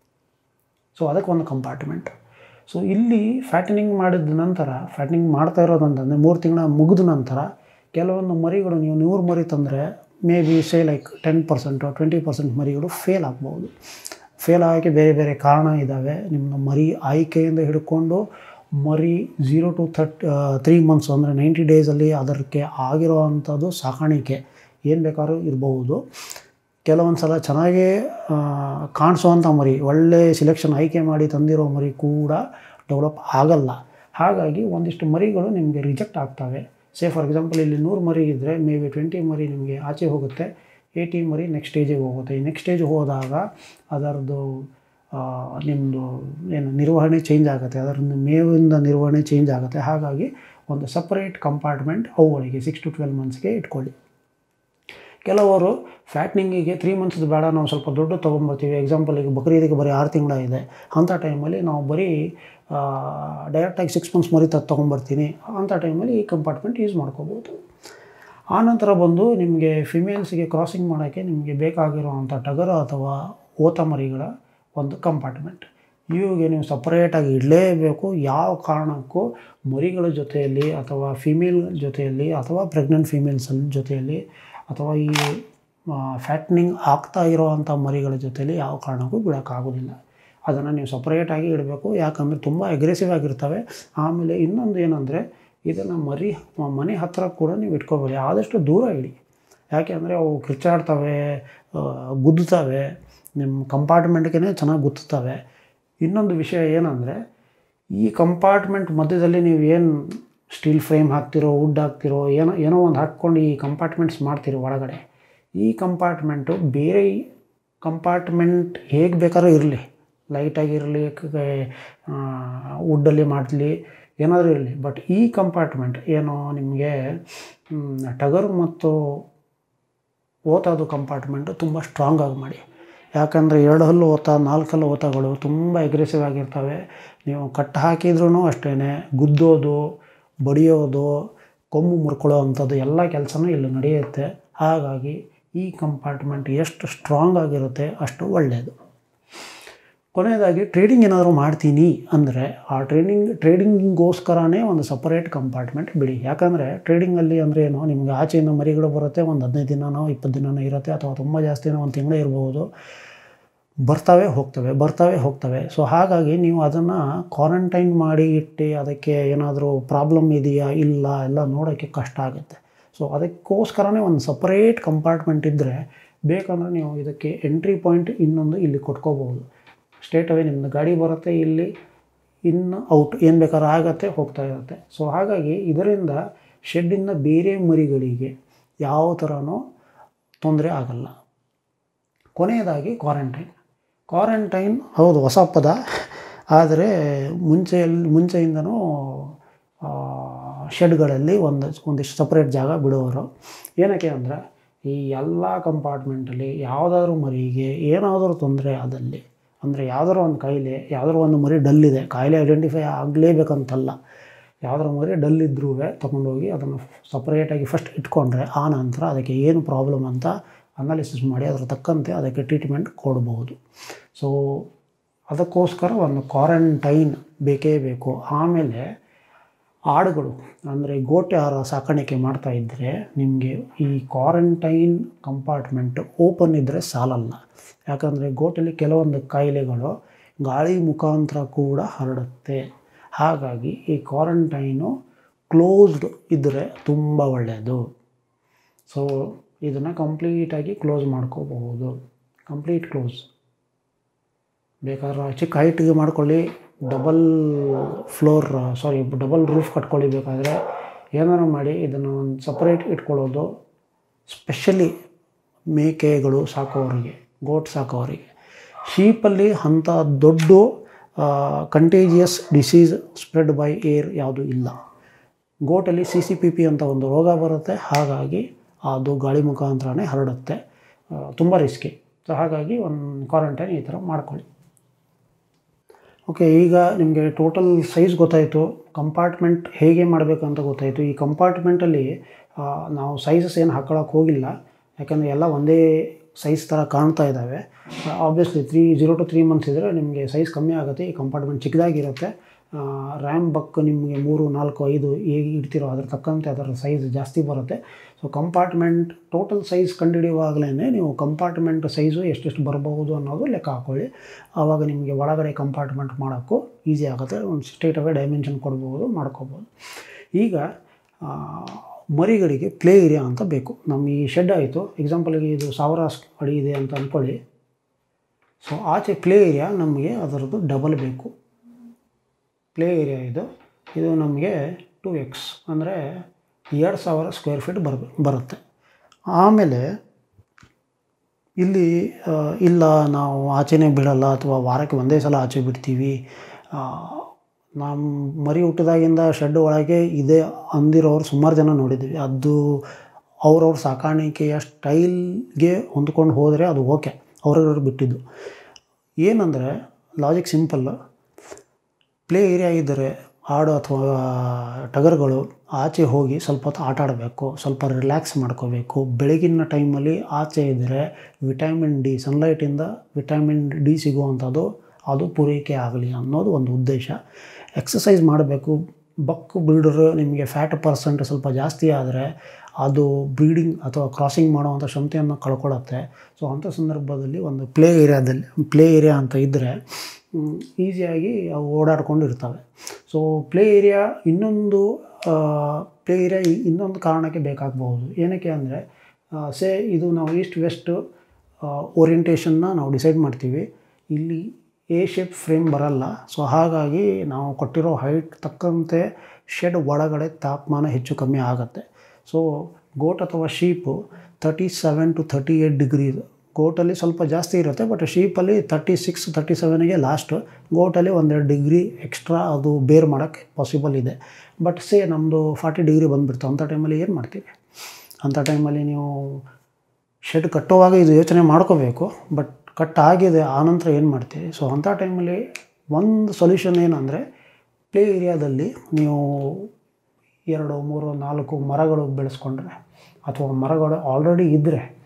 ಸೊ ಅದಕ್ಕೆ ಒಂದು ಕಂಪಾರ್ಟ್ಮೆಂಟ್ ಸೊ ಇಲ್ಲಿ ಫ್ಯಾಟನಿಂಗ್ ಮಾಡಿದ ನಂತರ ಫ್ಯಾಟನಿಂಗ್ ಮಾಡ್ತಾ ಇರೋದಂತಂದರೆ ಮೂರು ತಿಂಗಳ ಮುಗಿದ ನಂತರ ಕೆಲವೊಂದು ಮರಿಗಳು ನೀವು ನೂರು ಮರಿ ತಂದರೆ maybe say like ten percent twenty percent ಮರಿಗಳು ಫೇಲ್ ಆಗ್ಬೋದು ಫೇಲ್ ಆಗೋಕ್ಕೆ ಬೇರೆ ಬೇರೆ ಕಾರಣ ಇದ್ದಾವೆ ನಿಮ್ಮ ಮರಿ ಆಯ್ಕೆಯಿಂದ ಹಿಡ್ಕೊಂಡು ಮರಿ ಝೀರೋ ಟು ಥರ್ಟ್ ತ್ರೀ ಮಂತ್ಸ್ ಅಂದರೆ ನೈಂಟಿ ಡೇಸಲ್ಲಿ ಅದಕ್ಕೆ ಆಗಿರೋ ಅಂಥದ್ದು ಸಾಕಾಣಿಕೆ ಏನು ಬೇಕಾದ್ರೂ ಇರಬಹುದು ಕೆಲವೊಂದು ಸಲ ಚೆನ್ನಾಗೇ ಆ, ಕಾಣಿಸೋವಂಥ ಮರಿ ಒಳ್ಳೆ ಸಿಲೆಕ್ಷನ್ ಆಯ್ಕೆ ಮಾಡಿ ತಂದಿರೋ ಮರಿ ಕೂಡ ಡೆವಲಪ್ ಆಗಲ್ಲ ಹಾಗಾಗಿ ಒಂದಿಷ್ಟು ಮರಿಗಳು ನಿಮಗೆ ರಿಜೆಕ್ಟ್ ಆಗ್ತವೆ ಸೇ ಫಾರ್ ಎಕ್ಸಾಂಪಲ್ ಇಲ್ಲಿ ನೂರು ಮರಿ ಇದ್ದರೆ ಮೇ ಬಿ ಟ್ವೆಂಟಿ ಮರಿ ನಿಮಗೆ ಆಚೆ ಹೋಗುತ್ತೆ ಏಯ್ಟಿ ಮರಿ ನೆಕ್ಸ್ಟ್ ಸ್ಟೇಜಿಗೆ ಹೋಗುತ್ತೆ ಈ ನೆಕ್ಸ್ಟ್ ಸ್ಟೇಜ್ ಹೋದಾಗ ಅದರದ್ದು ನಿಮ್ಮದು ಏನು ನಿರ್ವಹಣೆ ಚೇಂಜ್ ಆಗುತ್ತೆ ಅದರಿಂದ ಮೇವಿಂದ ನಿರ್ವಹಣೆ ಚೇಂಜ್ ಆಗುತ್ತೆ ಹಾಗಾಗಿ ಒಂದು ಸಪ್ರೇಟ್ ಕಂಪಾರ್ಟ್ಮೆಂಟ್ ಅವುಗಳಿಗೆ ಸಿಕ್ಸ್ ಟು ಟ್ವೆಲ್ ಮಂತ್ಸ್ಗೆ ಇಟ್ಕೊಳ್ಳಿ ಕೆಲವರು ಫ್ಯಾಟ್ನಿಂಗಿಗೆ ತ್ರೀ ಮಂತ್ಸ್ದು ಬೇಡ ನಾವು ಸ್ವಲ್ಪ ದುಡ್ಡು ತೊಗೊಂಬರ್ತೀವಿ ಎಕ್ಸಾಂಪಲ್ ಈಗ ಬಕ್ರೀದಿಗೆ ಬರೀ ಆರು ತಿಂಗಳ ಇದೆ ಅಂಥ ಟೈಮಲ್ಲಿ ನಾವು ಬರೀ ಡೈರೆಕ್ಟಾಗಿ ಸಿಕ್ಸ್ ಮಂತ್ಸ್ ಮರಿ ತದ್ದು ತೊಗೊಂಬರ್ತೀನಿ ಅಂಥ ಟೈಮಲ್ಲಿ ಈ ಕಂಪಾರ್ಟ್ಮೆಂಟ್ ಯೂಸ್ ಮಾಡ್ಕೋಬೋದು ಆನಂತರ ಬಂದು ನಿಮಗೆ ಫಿಮೇಲ್ಸ್ಗೆ ಕ್ರಾಸಿಂಗ್ ಮಾಡೋಕ್ಕೆ ನಿಮಗೆ ಬೇಕಾಗಿರುವಂಥ ಟಗರು ಅಥವಾ ಓತ ಮರಿಗಳ ಒಂದು ಕಂಪಾರ್ಟ್ಮೆಂಟ್ ಇವಿಗೆ ನೀವು ಸಪ್ರೇಟಾಗಿ ಇಡಲೇಬೇಕು ಯಾವ ಕಾರಣಕ್ಕೂ ಮರಿಗಳ ಜೊತೆಯಲ್ಲಿ ಅಥವಾ ಫಿಮೇಲ್ ಜೊತೆಯಲ್ಲಿ ಅಥವಾ ಪ್ರೆಗ್ನೆಂಟ್ ಫಿಮೇಲ್ಸ್ ಜೊತೆಯಲ್ಲಿ ಅಥವಾ ಈ ಫ್ಯಾಟ್ನಿಂಗ್ ಆಗ್ತಾ ಇರೋವಂಥ ಮರಿಗಳ ಜೊತೆಯಲ್ಲಿ ಯಾವ ಕಾರಣಕ್ಕೂ ಬಿಡೋಕ್ಕಾಗೋದಿಲ್ಲ ಅದನ್ನು ನೀವು ಸಪ್ರೇಟಾಗಿ ಇಡಬೇಕು ಯಾಕಂದರೆ ತುಂಬ ಅಗ್ರೆಸಿವ್ ಆಗಿರ್ತವೆ ಆಮೇಲೆ ಇನ್ನೊಂದು ಏನಂದರೆ ಇದನ್ನು ಮರಿ ಮನೆ ಹತ್ತಿರ ಕೂಡ ನೀವು ಇಟ್ಕೋಬೇಡಿ ಆದಷ್ಟು ದೂರ ಇಡಿ ಯಾಕೆ ಅಂದರೆ ಅವು ಕಿರ್ಚಾಡ್ತವೆ ಆ, ಗುದ್ದುತ್ತವೆ ನಿಮ್ಮ ಕಂಪಾರ್ಟ್ಮೆಂಟ್ಗೆ ಚೆನ್ನಾಗಿ ಗುತ್ತುತ್ತವೆ ಇನ್ನೊಂದು ವಿಷಯ ಏನಂದರೆ ಈ ಕಂಪಾರ್ಟ್ಮೆಂಟ್ ಮಧ್ಯದಲ್ಲಿ ನೀವು ಏನು ಸ್ಟೀಲ್ ಫ್ರೇಮ್ ಹಾಕ್ತಿರೋ ವುಡ್ ಹಾಕ್ತಿರೋ ಏನೋ ಏನೋ ಒಂದು ಹಾಕ್ಕೊಂಡು ಈ ಕಂಪಾರ್ಟ್ಮೆಂಟ್ಸ್ ಮಾಡ್ತೀರಿ ಒಳಗಡೆ ಈ ಕಂಪಾರ್ಟ್ಮೆಂಟು ಬೇರೆ ಕಂಪಾರ್ಟ್ಮೆಂಟ್ ಹೇಗೆ ಬೇಕಾದ್ರೂ ಇರಲಿ ಲೈಟಾಗಿರಲಿ ವುಡ್ಡಲ್ಲಿ ಮಾಡಲಿ ಏನಾದರೂ ಇರಲಿ ಬಟ್ ಈ ಕಂಪಾರ್ಟ್ಮೆಂಟ್ ಏನು ನಿಮಗೆ ಮ್, ಟಗರು ಮತ್ತು ಓತದು ಕಂಪಾರ್ಟ್ಮೆಂಟು ತುಂಬ ಸ್ಟ್ರಾಂಗ್ ಆಗಿ ಮಾಡಿ ಯಾಕಂದರೆ ಎರಡು ಹಲ್ಲು ಓತ ನಾಲ್ಕು ಹಲ್ಲು ಓತಗಳು ತುಂಬ ಅಗ್ರೆಸಿವ್ ಆಗಿರ್ತವೆ ನೀವು ಕಟ್ ಹಾಕಿದ್ರೂ ಅಷ್ಟೇ ಗುದ್ದೋದು ಬಡಿಯೋದು ಕೊಂಬು ಮುರ್ಕೊಳ್ಳೋ ಅಂಥದ್ದು ಎಲ್ಲ ಕೆಲಸನೂ ಇಲ್ಲಿ ನಡೆಯುತ್ತೆ ಹಾಗಾಗಿ ಈ ಕಂಪಾರ್ಟ್ಮೆಂಟ್ ಎಷ್ಟು ಸ್ಟ್ರಾಂಗ್ ಆಗಿರುತ್ತೆ ಅಷ್ಟು ಒಳ್ಳೆಯದು ಕೊನೆಯದಾಗಿ ಟ್ರೇಡಿಂಗ್ ಏನಾದರೂ ಮಾಡ್ತೀನಿ ಅಂದರೆ ಆ ಟ್ರೇಡಿಂಗ್ ಟ್ರೇಡಿಂಗಿಗೋಸ್ಕರನೇ ಒಂದು ಸಪರೇಟ್ ಕಂಪಾರ್ಟ್ಮೆಂಟ್ ಬಿಡಿ ಯಾಕಂದರೆ ಟ್ರೇಡಿಂಗಲ್ಲಿ ಅಂದರೆ ಏನು ನಿಮಗೆ ಆಚೆಯಿಂದ ಮರಿಗಳು ಬರುತ್ತೆ ಒಂದು ಹದಿನೈದು ದಿನನೋ ಇಪ್ಪತ್ತು ದಿನನೋ ಇರುತ್ತೆ ಅಥವಾ ತುಂಬ ಜಾಸ್ತಿನೋ ಒಂದು ತಿಂಗಳು ಇರ್ಬೋದು ಬರ್ತವೆ ಹೋಗ್ತವೆ ಬರ್ತವೆ ಹೋಗ್ತವೆ ಸೊ ಹಾಗಾಗಿ ನೀವು ಅದನ್ನು ಕ್ವಾರಂಟೈನ್ ಮಾಡಿ ಇಟ್ಟು ಅದಕ್ಕೆ ಏನಾದರೂ ಪ್ರಾಬ್ಲಮ್ ಇದೆಯಾ ಇಲ್ಲ ಎಲ್ಲ ನೋಡೋಕ್ಕೆ ಕಷ್ಟ ಆಗುತ್ತೆ ಸೊ ಅದಕ್ಕೋಸ್ಕರನೇ ಒಂದು ಸಪರೇಟ್ ಕಂಪಾರ್ಟ್ಮೆಂಟ್ ಇದ್ದರೆ ಬೇಕಂದರೆ ನೀವು ಇದಕ್ಕೆ ಎಂಟ್ರಿ ಪಾಯಿಂಟ್ ಇನ್ನೊಂದು ಇಲ್ಲಿ ಕೊಟ್ಕೋಬೋದು ಸ್ಟೇಟ್ ಅವೇ ನಿಮ್ಮದು ಗಾಡಿ ಬರುತ್ತೆ ಇಲ್ಲಿ ಇನ್ನು ಔಟ್ ಏನು ಬೇಕಾದ್ರೂ ಆಗತ್ತೆ ಹೋಗ್ತಾ ಇರುತ್ತೆ ಸೊ ಹಾಗಾಗಿ ಇದರಿಂದ ಶೆಡ್ಡಿಂದ ಬೇರೆ ಮರಿಗಳಿಗೆ ಯಾವ ಥರನೂ ತೊಂದರೆ ಆಗಲ್ಲ ಕೊನೆಯದಾಗಿ ಕ್ವಾರಂಟೈನ್ ಕ್ವಾರಂಟೈನ್ ಹೌದು ಹೊಸ ಪದ ಆದರೆ ಮುಂಚೆಯಲ್ಲಿ ಮುಂಚೆಯಿಂದನೂ ಶೆಡ್ಗಳಲ್ಲಿ ಒಂದು ಒಂದಿಷ್ಟು ಸಪ್ರೇಟ್ ಜಾಗ ಬಿಡುವರು ಏನಕ್ಕೆ ಅಂದರೆ ಈ ಎಲ್ಲ ಕಂಪಾರ್ಟ್ಮೆಂಟಲ್ಲಿ ಯಾವುದಾದ್ರೂ ಮರಿಗೆ ಏನಾದರೂ ತೊಂದರೆ ಆದಲ್ಲಿ ಅಂದರೆ ಯಾವುದಾದ್ರು ಒಂದು ಕಾಯಿಲೆ ಯಾವುದಾದ್ರು ಒಂದು ಮರಿ ಡಲ್ ಇದೆ ಕಾಯಿಲೆ ಐಡೆಂಟಿಫೈ ಆಗಲೇಬೇಕಂತಲ್ಲ ಯಾವುದಾದ್ರು ಮರಿ ಡಲ್ ಇದ್ರೂ ತೊಗೊಂಡೋಗಿ ಅದನ್ನು ಸಪ್ರೇಟಾಗಿ ಫಸ್ಟ್ ಇಟ್ಕೊಂಡ್ರೆ ಆ ನಂತರ ಅದಕ್ಕೆ ಏನು ಪ್ರಾಬ್ಲಮ್ ಅಂತ ಅನಾಲಿಸಿಸ್ ಮಾಡಿ ಅದರ ತಕ್ಕಂತೆ ಅದಕ್ಕೆ ಟ್ರೀಟ್ಮೆಂಟ್ ಕೊಡ್ಬೋದು ಸೊ ಅದಕ್ಕೋಸ್ಕರ ಒಂದು ಕ್ವಾರಂಟೈನ್ ಬೇಕೇ ಬೇಕು ಆಮೇಲೆ ಆಡುಗಳು ಅಂದರೆ ಗೋಟೆ ಆಹಾರ ಸಾಕಾಣಿಕೆ ಮಾಡ್ತಾ ಇದ್ದರೆ ನಿಮಗೆ ಈ ಕ್ವಾರಂಟೈನ್ ಕಂಪಾರ್ಟ್ಮೆಂಟ್ ಓಪನ್ ಇದ್ದರೆ ಸಾಲಲ್ಲ ಯಾಕಂದರೆ ಗೋಟಲ್ಲಿ ಕೆಲವೊಂದು ಕಾಯಿಲೆಗಳು ಗಾಳಿ ಮುಖಾಂತರ ಕೂಡ ಹರಡುತ್ತೆ ಹಾಗಾಗಿ ಈ ಕ್ವಾರಂಟೈನು ಕ್ಲೋಸ್ಡ್ ಇದ್ದರೆ ತುಂಬ ಒಳ್ಳೆಯದು ಸೊ ಇದನ್ನು ಕಂಪ್ಲೀಟಾಗಿ ಕ್ಲೋಸ್ ಮಾಡ್ಕೋಬಹುದು ಕಂಪ್ಲೀಟ್ ಕ್ಲೋಸ್ ಬೇಕಾದ್ರೆ ಚಿಕ್ಕ ಹೈಟಿಗೆ ಮಾಡ್ಕೊಳ್ಳಿ double floor sorry double roof ಕಟ್ಕೊಳ್ಳಿ ಬೇಕಾದರೆ ಏನಾರು ಮಾಡಿ ಇದನ್ನು ಒಂದು ಸಪ್ರೇಟ್ ಇಟ್ಕೊಳ್ಳೋದು ಸ್ಪೆಷಲಿ ಮೇಕೆಗಳು ಸಾಕೋರಿಗೆ ಗೋಟ್ ಸಾಕೋರಿಗೆ ಶೀಪಲ್ಲಿ ಅಂಥ ದೊಡ್ಡ contagious disease spread by air ಯಾವುದು ಇಲ್ಲ ಗೋಟಲ್ಲಿ ಸಿ ಸಿ ಪಿ ಪಿ ಅಂತ ಒಂದು ರೋಗ ಬರುತ್ತೆ ಹಾಗಾಗಿ ಅದು ಗಾಳಿ ಮುಖಾಂತರನೇ ಹರಡುತ್ತೆ ತುಂಬ ರಿಸ್ಕಿ ಸೊ ಹಾಗಾಗಿ ಒಂದು ಕ್ವಾರಂಟೈನ್ ಈ ಥರ ಮಾಡ್ಕೊಳ್ಳಿ ಓಕೆ ಈಗ ನಿಮಗೆ ಟೋಟಲ್ ಸೈಜ್ ಗೊತ್ತಾಯಿತು ಕಂಪಾರ್ಟ್ಮೆಂಟ್ ಹೇಗೆ ಮಾಡಬೇಕು ಅಂತ ಗೊತ್ತಾಯಿತು ಈ ಕಂಪಾರ್ಟ್ಮೆಂಟಲ್ಲಿ ನಾವು ಸೈಜಸ್ ಏನು ಹಾಕ್ಕೊಳಕ್ಕೆ ಹೋಗಿಲ್ಲ ಯಾಕಂದರೆ ಎಲ್ಲ ಒಂದೇ ಸೈಜ್ ಥರ ಕಾಣ್ತಾ ಇದ್ದಾವೆ obviously three zero to three months ಇದ್ದರೆ ನಿಮಗೆ ಸೈಜ್ ಕಮ್ಮಿ ಆಗುತ್ತೆ ಈ ಕಂಪಾರ್ಟ್ಮೆಂಟ್ ಚಿಕ್ಕದಾಗಿರುತ್ತೆ ರ್ಯಾಮ್ ಬಕ್ ನಿಮಗೆ ಮೂರು ನಾಲ್ಕು ಐದು ಹೇಗೆ ಇಡ್ತಿರೋ ಅದ್ರ ತಕ್ಕಂತೆ ಅದರ ಸೈಜ್ ಜಾಸ್ತಿ ಬರುತ್ತೆ ಸೊ ಕಂಪಾರ್ಟ್ಮೆಂಟ್ ಟೋಟಲ್ ಸೈಜ್ ಕಂಡುಹಿಡಿಯುವಾಗಲೇ ನೀವು ಕಂಪಾರ್ಟ್ಮೆಂಟ್ ಸೈಜು ಎಷ್ಟೆಷ್ಟು ಬರಬಹುದು ಅನ್ನೋದು ಲೆಕ್ಕ ಹಾಕ್ಕೊಳ್ಳಿ ಆವಾಗ ನಿಮಗೆ ಒಳಗಡೆ ಕಂಪಾರ್ಟ್ಮೆಂಟ್ ಮಾಡೋಕ್ಕೂ ಈಸಿ ಆಗುತ್ತೆ ಒಂದು ಸ್ಟ್ರೇಟ್ ಅವೇ ಡೈಮೆನ್ಷನ್ ಕೊಡ್ಬೋದು ಮಾಡ್ಕೋಬೋದು ಈಗ ಮರಿಗಳಿಗೆ ಪ್ಲೇ ಏರಿಯಾ ಅಂತ ಬೇಕು ನಮ್ಮ ಈ ಶೆಡ್ ಆಯಿತು ಎಕ್ಸಾಂಪಲ್ಗೆ ಇದು ಸಾವಿರ ಅಡಿ ಇದೆ ಅಂತ ಅಂದ್ಕೊಳ್ಳಿ ಸೊ ಆಚೆ ಪ್ಲೇ ಏರಿಯಾ ನಮಗೆ ಅದರದ್ದು ಡಬಲ್ ಬೇಕು ಪ್ಲೇ ಏರಿಯಾ ಇದು ಇದು ನಮಗೆ ಟು ಎಕ್ಸ್ ಅಂದರೆ ಎರಡು ಸಾವಿರ ಸ್ಕ್ವೇರ್ ಫೀಟ್ ಬರ್ ಬರುತ್ತೆ ಆಮೇಲೆ ಇಲ್ಲಿ ಇಲ್ಲ ನಾವು ಆಚೆನೇ ಬಿಡಲ್ಲ ಅಥವಾ ವಾರಕ್ಕೆ ಒಂದೇ ಸಲ ಆಚೆ ಬಿಡ್ತೀವಿ ನಮ್ಮ ಮರಿ ಹುಟ್ಟಿದಾಗಿಂದ ಶೆಡ್ ಒಳಗೆ ಇದೆ ಅಂದಿರೋರು ಸುಮಾರು ಜನ ನೋಡಿದ್ದೀವಿ ಅದು ಅವ್ರವ್ರ ಸಾಕಾಣಿಕೆಯ ಸ್ಟೈಲ್ಗೆ ಹೊಂದ್ಕೊಂಡು ಹೋದರೆ ಅದು ಓಕೆ ಅವ್ರವ್ರು ಬಿಟ್ಟಿದ್ದು ಏನಂದರೆ ಲಾಜಿಕ್ ಸಿಂಪಲ್ ಪ್ಲೇ ಏರಿಯಾ ಇದ್ದರೆ ಆಡು ಅಥವಾ ಟಗರುಗಳು ಆಚೆ ಹೋಗಿ ಸ್ವಲ್ಪ ಹೊತ್ತು ಆಟ ಆಡಬೇಕು ಸ್ವಲ್ಪ ರಿಲ್ಯಾಕ್ಸ್ ಮಾಡ್ಕೋಬೇಕು ಬೆಳಗಿನ ಟೈಮಲ್ಲಿ ಆಚೆ ಇದ್ದರೆ ವಿಟಮಿನ್ ಡಿ ಸನ್ಲೈಟಿಂದ ವಿಟಮಿನ್ ಡಿ ಸಿಗುವಂಥದ್ದು ಅದು ಪೂರೈಕೆ ಆಗಲಿ ಅನ್ನೋದು ಒಂದು ಉದ್ದೇಶ ಎಕ್ಸಸೈಸ್ ಮಾಡಬೇಕು ಬಕ್ ಬ್ರೀಡರ್ ನಿಮಗೆ ಫ್ಯಾಟ್ ಪರ್ಸೆಂಟ್ ಸ್ವಲ್ಪ ಜಾಸ್ತಿ ಆದರೆ ಅದು ಬ್ರೀಡಿಂಗ್ ಅಥವಾ ಕ್ರಾಸಿಂಗ್ ಮಾಡುವಂಥ ಕ್ಷಮತೆಯನ್ನು ಕಳ್ಕೊಳ್ಳುತ್ತೆ ಸೊ ಅಂಥ ಸಂದರ್ಭದಲ್ಲಿ ಒಂದು ಪ್ಲೇ ಏರಿಯಾದಲ್ಲಿ ಪ್ಲೇ ಏರಿಯಾ ಅಂತ ಇದ್ದರೆ ಈಸಿಯಾಗಿ ಅವು ಓಡಾಡ್ಕೊಂಡು ಇರ್ತವೆ ಸೊ ಪ್ಲೇ ಏರಿಯಾ ಇನ್ನೊಂದು ಪ್ಲೇ ಏರಿಯಾ ಇನ್ನೊಂದು ಕಾರಣಕ್ಕೆ ಬೇಕಾಗಬಹುದು ಏನಕ್ಕೆ ಅಂದರೆ ಸೇ ಇದು ನಾವು ಈಸ್ಟ್ ವೆಸ್ಟ್ ಓರಿಯಂಟೇಷನ್ನ ನಾವು ಡಿಸೈಡ್ ಮಾಡ್ತೀವಿ ಇಲ್ಲಿ ಎ ಶೇಪ್ ಫ್ರೇಮ್ ಬರಲ್ಲ ಸೊ ಹಾಗಾಗಿ ನಾವು ಕೊಟ್ಟಿರೋ ಹೈಟ್ ತಕ್ಕಂತೆ ಶೆಡ್ ಒಳಗಡೆ ತಾಪಮಾನ ಹೆಚ್ಚು ಕಮ್ಮಿ ಆಗುತ್ತೆ ಸೊ ಗೋಟ್ ಅಥವಾ sheep thirty seven to thirty eight degree ಗೋಟಲ್ಲಿ ಸ್ವಲ್ಪ ಜಾಸ್ತಿ ಇರುತ್ತೆ ಬಟ್ ಶೀಪಲ್ಲಿ ತರ್ಟಿ ಸಿಕ್ಸ್ ತರ್ಟಿ ಸೆವೆನಿಗೆ ಲಾಸ್ಟು ಗೋಟಲ್ಲಿ ಒಂದೆರಡು ಡಿಗ್ರಿ ಎಕ್ಸ್ಟ್ರಾ ಅದು ಬೇರ್ ಮಾಡೋಕ್ಕೆ ಪಾಸಿಬಲ್ ಇದೆ ಬಟ್ ಸೇ ನಮ್ಮದು ಫಾರ್ಟಿ ಡಿಗ್ರಿ ಬಂದುಬಿಡ್ತು ಅಂಥ ಟೈಮಲ್ಲಿ ಏನು ಮಾಡ್ತೀವಿ ಅಂಥ ಟೈಮಲ್ಲಿ ನೀವು ಶೆಡ್ ಕಟ್ಟುವಾಗ ಇದು ಯೋಚನೆ ಮಾಡ್ಕೋಬೇಕು ಬಟ್ ಕಟ್ ಆಗಿದೆ ಆನಂತರ ಏನು ಮಾಡ್ತೀರಿ ಸೊ ಅಂಥ ಟೈಮಲ್ಲಿ ಒಂದು ಸೊಲ್ಯೂಷನ್ ಏನಂದರೆ ಪ್ಲೇ ಏರಿಯಾದಲ್ಲಿ ನೀವು ಎರಡು ಮೂರು ನಾಲ್ಕು ಮರಗಳು ಬೆಳೆಸ್ಕೊಂಡ್ರೆ ಅಥವಾ ಮರಗಳು ಆಲ್ರೆಡಿ ಇದ್ದರೆ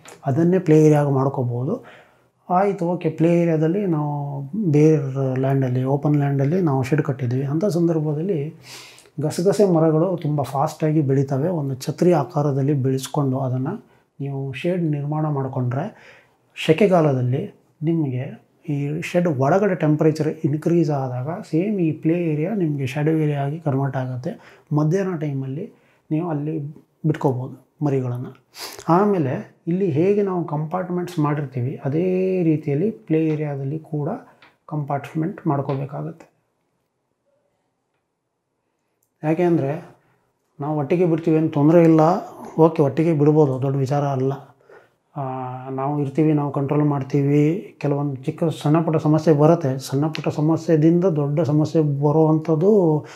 ಅದನ್ನೇ ಪ್ಲೇ ಏರಿಯಾಗಿ ಮಾಡ್ಕೋಬೋದು ಆಯಿತು ಓಕೆ ಪ್ಲೇ ಏರಿಯಾದಲ್ಲಿ ನಾವು ಬೇರೆ ಲ್ಯಾಂಡಲ್ಲಿ ಓಪನ್ ಲ್ಯಾಂಡಲ್ಲಿ ನಾವು ಶೆಡ್ ಕಟ್ಟಿದ್ವಿ ಅಂಥ ಸಂದರ್ಭದಲ್ಲಿ ಗಸಗಸೆ ಮರಗಳು ತುಂಬ ಫಾಸ್ಟಾಗಿ ಬೆಳೀತವೆ ಒಂದು ಛತ್ರಿ ಆಕಾರದಲ್ಲಿ ಬೆಳೆಸ್ಕೊಂಡು ಅದನ್ನು ನೀವು ಶೇಡ್ ನಿರ್ಮಾಣ ಮಾಡಿಕೊಂಡ್ರೆ ಸೆಕೆಗಾಲದಲ್ಲಿ ನಿಮಗೆ ಈ ಶೆಡ್ ಒಳಗಡೆ ಟೆಂಪ್ರೇಚರ್ ಇನ್ಕ್ರೀಸ್ ಆದಾಗ ಸೇಮ್ ಈ ಪ್ಲೇ ಏರಿಯಾ ನಿಮಗೆ ಶೆಡೋ ಏರಿಯಾ ಆಗಿ ಕನ್ವರ್ಟ್ ಆಗುತ್ತೆ ಮಧ್ಯಾಹ್ನ ಟೈಮಲ್ಲಿ ನೀವು ಅಲ್ಲಿ ಬಿಟ್ಕೋಬೋದು ಮರಿಗಳನ್ನು ಆಮೇಲೆ ಇಲ್ಲಿ ಹೇಗೆ ನಾವು ಕಂಪಾರ್ಟ್ಮೆಂಟ್ಸ್ ಮಾಡಿರ್ತೀವಿ ಅದೇ ರೀತಿಯಲ್ಲಿ ಪ್ಲೇ ಏರಿಯಾದಲ್ಲಿ ಕೂಡ ಕಂಪಾರ್ಟ್ಮೆಂಟ್ ಮಾಡ್ಕೋಬೇಕಾಗತ್ತೆ ಯಾಕೆ ಅಂದರೆ ನಾವು ಒಟ್ಟಿಗೆ ಬಿಡ್ತೀವಿ ಏನು ತೊಂದರೆ ಇಲ್ಲ ಓಕೆ ಒಟ್ಟಿಗೆ ಬಿಡ್ಬೋದು ದೊಡ್ಡ ವಿಚಾರ ಅಲ್ಲ ಆ, ನಾವು ಇರ್ತೀವಿ ನಾವು ಕಂಟ್ರೋಲ್ ಮಾಡ್ತೀವಿ ಕೆಲವೊಂದು ಚಿಕ್ಕ ಸಣ್ಣ ಪುಟ್ಟ ಸಮಸ್ಯೆ ಬರುತ್ತೆ ಸಣ್ಣ ಪುಟ್ಟ ಸಮಸ್ಯೆದಿಂದ ದೊಡ್ಡ ಸಮಸ್ಯೆ ಬರುವಂಥದ್ದು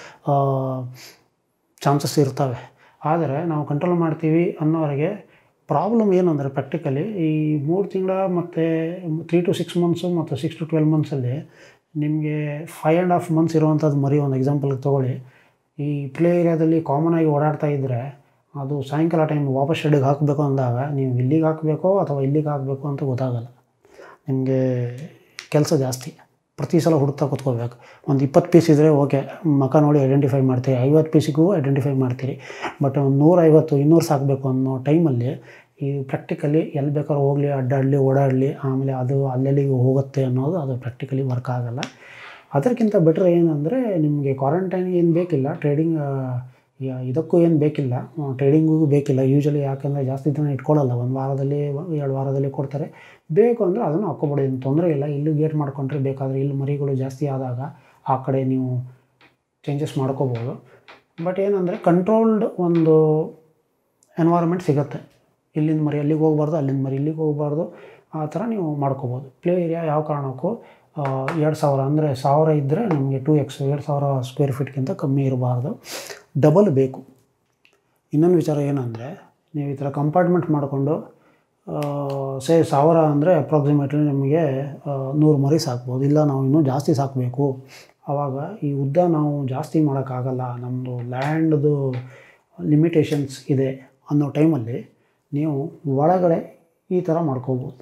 ಚಾನ್ಸಸ್ ಇರ್ತವೆ ಆದರೆ ನಾವು ಕಂಟ್ರೋಲ್ ಮಾಡ್ತೀವಿ ಅನ್ನೋವರೆಗೆ ಪ್ರಾಬ್ಲಮ್ ಏನಂದರೆ ಪ್ರಾಕ್ಟಿಕಲಿ ಈ ಮೂರು ತಿಂಗಳ ಮತ್ತು ತ್ರೀ ಟು ಸಿಕ್ಸ್ ಮಂತ್ಸು ಮತ್ತು ಸಿಕ್ಸ್ ಟು ಟ್ವೆಲ್ ಮಂತ್ಸಲ್ಲಿ ನಿಮಗೆ ಫೈವ್ ಆ್ಯಂಡ್ ಹಾಫ್ ಮಂತ್ಸ್ ಇರುವಂಥದ್ದು ಮರಿ ಒಂದು ಎಕ್ಸಾಂಪಲ್ಗೆ ತೊಗೊಳ್ಳಿ ಈ ಪ್ಲೇ ಏರಿಯಾದಲ್ಲಿ ಕಾಮನ್ ಆಗಿ ಓಡಾಡ್ತಾ ಇದ್ದರೆ ಅದು ಸಾಯಂಕಾಲ ಟೈಮ್ ವಾಪಸ್ ಶೆಡ್ಗೆ ಹಾಕಬೇಕು ಅಂದಾಗ ನೀವು ಇಲ್ಲಿಗೆ ಹಾಕಬೇಕೋ ಅಥವಾ ಇಲ್ಲಿಗೆ ಹಾಕಬೇಕು ಅಂತ ಗೊತ್ತಾಗಲ್ಲ ನಿಮಗೆ ಕೆಲಸ ಜಾಸ್ತಿ ಪ್ರತಿ ಸಲ ಹುಡುಕ್ತಾ ಕೂತ್ಕೋಬೇಕು ಒಂದು ಇಪ್ಪತ್ತು ಪೀಸ್ ಇದ್ದರೆ ಓಕೆ ಮಕ ನೋಡಿ ಐಡೆಂಟಿಫೈ ಮಾಡ್ತೀರಿ ಐವತ್ತು ಪೀಸಿಗೂ ಐಡೆಂಟಿಫೈ ಮಾಡ್ತೀರಿ ಬಟ್ ಒಂದು ನೂರೈವತ್ತು ಇನ್ನೂರು ಸಾಕಬೇಕು ಅನ್ನೋ ಟೈಮಲ್ಲಿ ಈ ಪ್ರಾಕ್ಟಿಕಲಿ ಎಲ್ಲಿ ಬೇಕಾದ್ರೂ ಹೋಗಲಿ ಅಡ್ಡಾಡಲಿ ಓಡಾಡಲಿ ಆಮೇಲೆ ಅದು ಅಲ್ಲೆಲ್ಲಿಗೆ ಹೋಗುತ್ತೆ ಅನ್ನೋದು ಅದು ಪ್ರಾಕ್ಟಿಕಲಿ ವರ್ಕ್ ಆಗಲ್ಲ ಅದಕ್ಕಿಂತ ಬೆಟ್ರ್ ಏನಂದರೆ ನಿಮಗೆ ಕ್ವಾರಂಟೈನ್ ಏನು ಬೇಕಿಲ್ಲ ಟ್ರೇಡಿಂಗ್ ಇದಕ್ಕೂ ಏನು ಬೇಕಿಲ್ಲ ಟ್ರೇಡಿಂಗಿಗೂ ಬೇಕಿಲ್ಲ ಯೂಶಲಿ ಯಾಕಂದರೆ ಜಾಸ್ತಿ ದಿನ ಇಟ್ಕೊಳ್ಳಲ್ಲ ಒಂದು ವಾರದಲ್ಲಿ ಎರಡು ವಾರದಲ್ಲಿ ಕೊಡ್ತಾರೆ ಬೇಕು ಅಂದರೆ ಅದನ್ನು ಹಾಕ್ಕೊಬಿಡಿ ಏನು ತೊಂದರೆ ಇಲ್ಲ ಇಲ್ಲಿ ಗೇಟ್ ಮಾಡ್ಕೊಂಡ್ರೆ ಬೇಕಾದರೆ ಇಲ್ಲಿ ಮರಿಗಳು ಜಾಸ್ತಿ ಆದಾಗ ಆ ಕಡೆ ನೀವು ಚೇಂಜಸ್ ಮಾಡ್ಕೋಬೋದು ಬಟ್ ಏನಂದರೆ ಕಂಟ್ರೋಲ್ಡ್ ಒಂದು ಎನ್ವೈರ್ಮೆಂಟ್ ಸಿಗುತ್ತೆ ಇಲ್ಲಿಂದ ಮರಿ ಅಲ್ಲಿಗೆ ಹೋಗ್ಬಾರ್ದು ಅಲ್ಲಿಂದ ಮರಿ ಇಲ್ಲಿಗೆ ಹೋಗ್ಬಾರ್ದು ಆ ಥರ ನೀವು ಮಾಡ್ಕೋಬೋದು ಪ್ಲೇ ಏರಿಯಾ ಯಾವ ಕಾರಣಕ್ಕೂ ಎರಡು ಸಾವಿರ ಅಂದರೆ ಸಾವಿರ ಇದ್ದರೆ ನಮಗೆ ಟೂ ಎಕ್ಸ್ ಎರಡು ಸಾವಿರ ಸ್ಕ್ವೇರ್ ಫೀಟ್ಗಿಂತ ಕಮ್ಮಿ ಇರಬಾರ್ದು ಡಬಲ್ ಬೇಕು ಇನ್ನೊಂದು ವಿಚಾರ ಏನಂದರೆ ನೀವು ಈ ಥರ ಕಂಪಾರ್ಟ್ಮೆಂಟ್ ಮಾಡಿಕೊಂಡು ಸೇ ಸಾವಿರ ಅಂದರೆ ಅಪ್ರಾಕ್ಸಿಮೇಟ್ಲಿ ನಿಮಗೆ ನೂರು ಮರಿ ಸಾಕ್ಬೋದು ಇಲ್ಲ ನಾವು ಇನ್ನೂ ಜಾಸ್ತಿ ಸಾಕಬೇಕು ಆವಾಗ ಈ ಉದ್ದ ನಾವು ಜಾಸ್ತಿ ಮಾಡೋಕ್ಕಾಗಲ್ಲ ನಮ್ಮದು ಲ್ಯಾಂಡ್ದು ಲಿಮಿಟೇಷನ್ಸ್ ಇದೆ ಅನ್ನೋ ಟೈಮಲ್ಲಿ ನೀವು ಒಳಗಡೆ ಈ ಥರ ಮಾಡ್ಕೋಬೋದು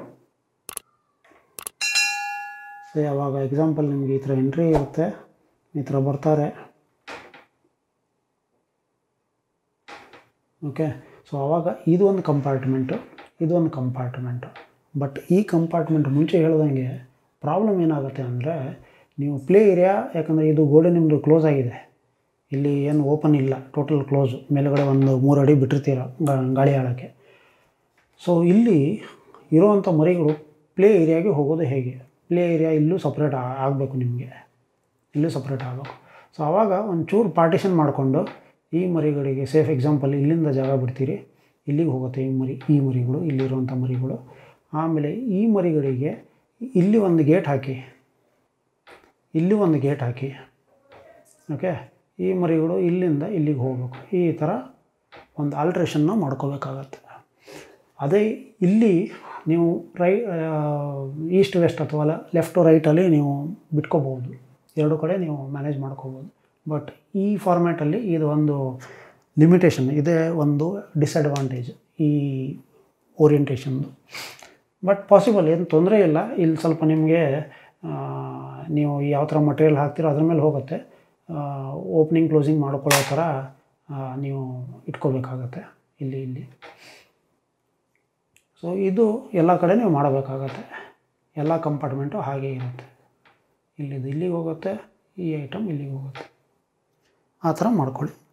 ಸೊ ಯಾವಾಗ ಎಕ್ಸಾಂಪಲ್ ನಿಮಗೆ ಈ ಥರ ಎಂಟ್ರಿ ಇರುತ್ತೆ ಈ ಥರ ಬರ್ತಾರೆ ಓಕೆ ಸೊ ಆವಾಗ ಇದು ಒಂದು ಕಂಪಾರ್ಟ್ಮೆಂಟು ಇದು ಒಂದು ಕಂಪಾರ್ಟ್ಮೆಂಟು ಬಟ್ ಈ ಕಂಪಾರ್ಟ್ಮೆಂಟ್ ಮುಂಚೆ ಹೇಳ್ದಂಗೆ ಪ್ರಾಬ್ಲಮ್ ಏನಾಗುತ್ತೆ ಅಂದರೆ ನೀವು ಪ್ಲೇ ಏರಿಯಾ ಯಾಕಂದರೆ ಇದು ಗೋಡೆ ನಿಮ್ಮದು ಕ್ಲೋಸ್ ಆಗಿದೆ ಇಲ್ಲಿ ಏನು ಓಪನ್ ಇಲ್ಲ ಟೋಟಲ್ ಕ್ಲೋಸು ಮೇಲುಗಡೆ ಒಂದು ಮೂರು ಅಡಿ ಬಿಟ್ಟಿರ್ತೀರ ಗಾ- ಗಾಳಿ ಆಡೋಕ್ಕೆ ಸೊ ಇಲ್ಲಿ ಇರುವಂಥ ಮರಿಗಳು ಪ್ಲೇ ಏರಿಯಾಗೆ ಹೋಗೋದು ಹೇಗೆ ಪ್ಲೇ ಏರಿಯಾ ಇಲ್ಲೂ ಸಪ್ರೇಟ್ ಆಗಬೇಕು ನಿಮಗೆ ಇಲ್ಲೂ ಸಪ್ರೇಟ್ ಆಗಬೇಕು ಸೊ ಆವಾಗ ಒಂಚೂರು ಪಾರ್ಟಿಷನ್ ಮಾಡಿಕೊಂಡು ಈ ಮರಿಗಳಿಗೆ ಸೇಫ್ ಎಕ್ಸಾಂಪಲ್ ಇಲ್ಲಿಂದ ಜಾಗ ಬಿಡ್ತೀರಿ ಇಲ್ಲಿಗೆ ಹೋಗುತ್ತೆ ಈ ಮರಿ ಈ ಮರಿಗಳು ಇಲ್ಲಿರುವಂಥ ಮರಿಗಳು ಆಮೇಲೆ ಈ ಮರಿಗಳಿಗೆ ಇಲ್ಲಿ ಒಂದು ಗೇಟ್ ಹಾಕಿ ಇಲ್ಲಿ ಒಂದು ಗೇಟ್ ಹಾಕಿ ಓಕೆ ಈ ಮರಿಗಳು ಇಲ್ಲಿಂದ ಇಲ್ಲಿಗೆ ಹೋಗಬೇಕು ಈ ಥರ ಒಂದು ಆಲ್ಟ್ರೇಷನ್ನ ಮಾಡ್ಕೋಬೇಕಾಗತ್ತೆ ಅದೇ ಇಲ್ಲಿ ನೀವು ರೈ ಈಸ್ಟ್ ವೆಸ್ಟ್ ಅಥವಾ ಲೆಫ್ಟ್ ರೈಟಲ್ಲಿ ನೀವು ಬಿಟ್ಕೋಬೋದು ಎರಡು ಕಡೆ ನೀವು ಮ್ಯಾನೇಜ್ ಮಾಡ್ಕೋಬೋದು ಬಟ್ ಈ ಫಾರ್ಮ್ಯಾಟಲ್ಲಿ ಇದು ಒಂದು ಲಿಮಿಟೇಷನ್ ಇದೇ ಒಂದು ಡಿಸಡ್ವಾಂಟೇಜ್ ಈ ಓರಿಯಂಟೇಷನ್ದು ಬಟ್ ಪಾಸಿಬಲ್ ಏನು ತೊಂದರೆ ಇಲ್ಲ ಇಲ್ಲಿ ಸ್ವಲ್ಪ ನಿಮಗೆ ನೀವು ಯಾವ ಥರ ಮಟೀರಿಯಲ್ ಹಾಕ್ತೀರೋ ಅದ್ರ ಮೇಲೆ ಹೋಗುತ್ತೆ ಓಪ್ನಿಂಗ್ ಕ್ಲೋಸಿಂಗ್ ಮಾಡ್ಕೊಳ್ಳೋ ಥರ ಆ, ನೀವು ಇಟ್ಕೋಬೇಕಾಗತ್ತೆ ಇಲ್ಲಿ ಇಲ್ಲಿ ಸೊ ಇದು ಎಲ್ಲ ಕಡೆ ನೀವು ಮಾಡಬೇಕಾಗತ್ತೆ ಎಲ್ಲ ಕಂಪಾರ್ಟ್ಮೆಂಟು ಹಾಗೇ ಇರುತ್ತೆ ಇಲ್ಲಿದು ಇಲ್ಲಿಗೆ ಹೋಗುತ್ತೆ ಈ ಐಟಮ್ ಇಲ್ಲಿಗೆ ಹೋಗುತ್ತೆ ಆ ಥರ ಮಾಡ್ಕೊಳ್ಳಿ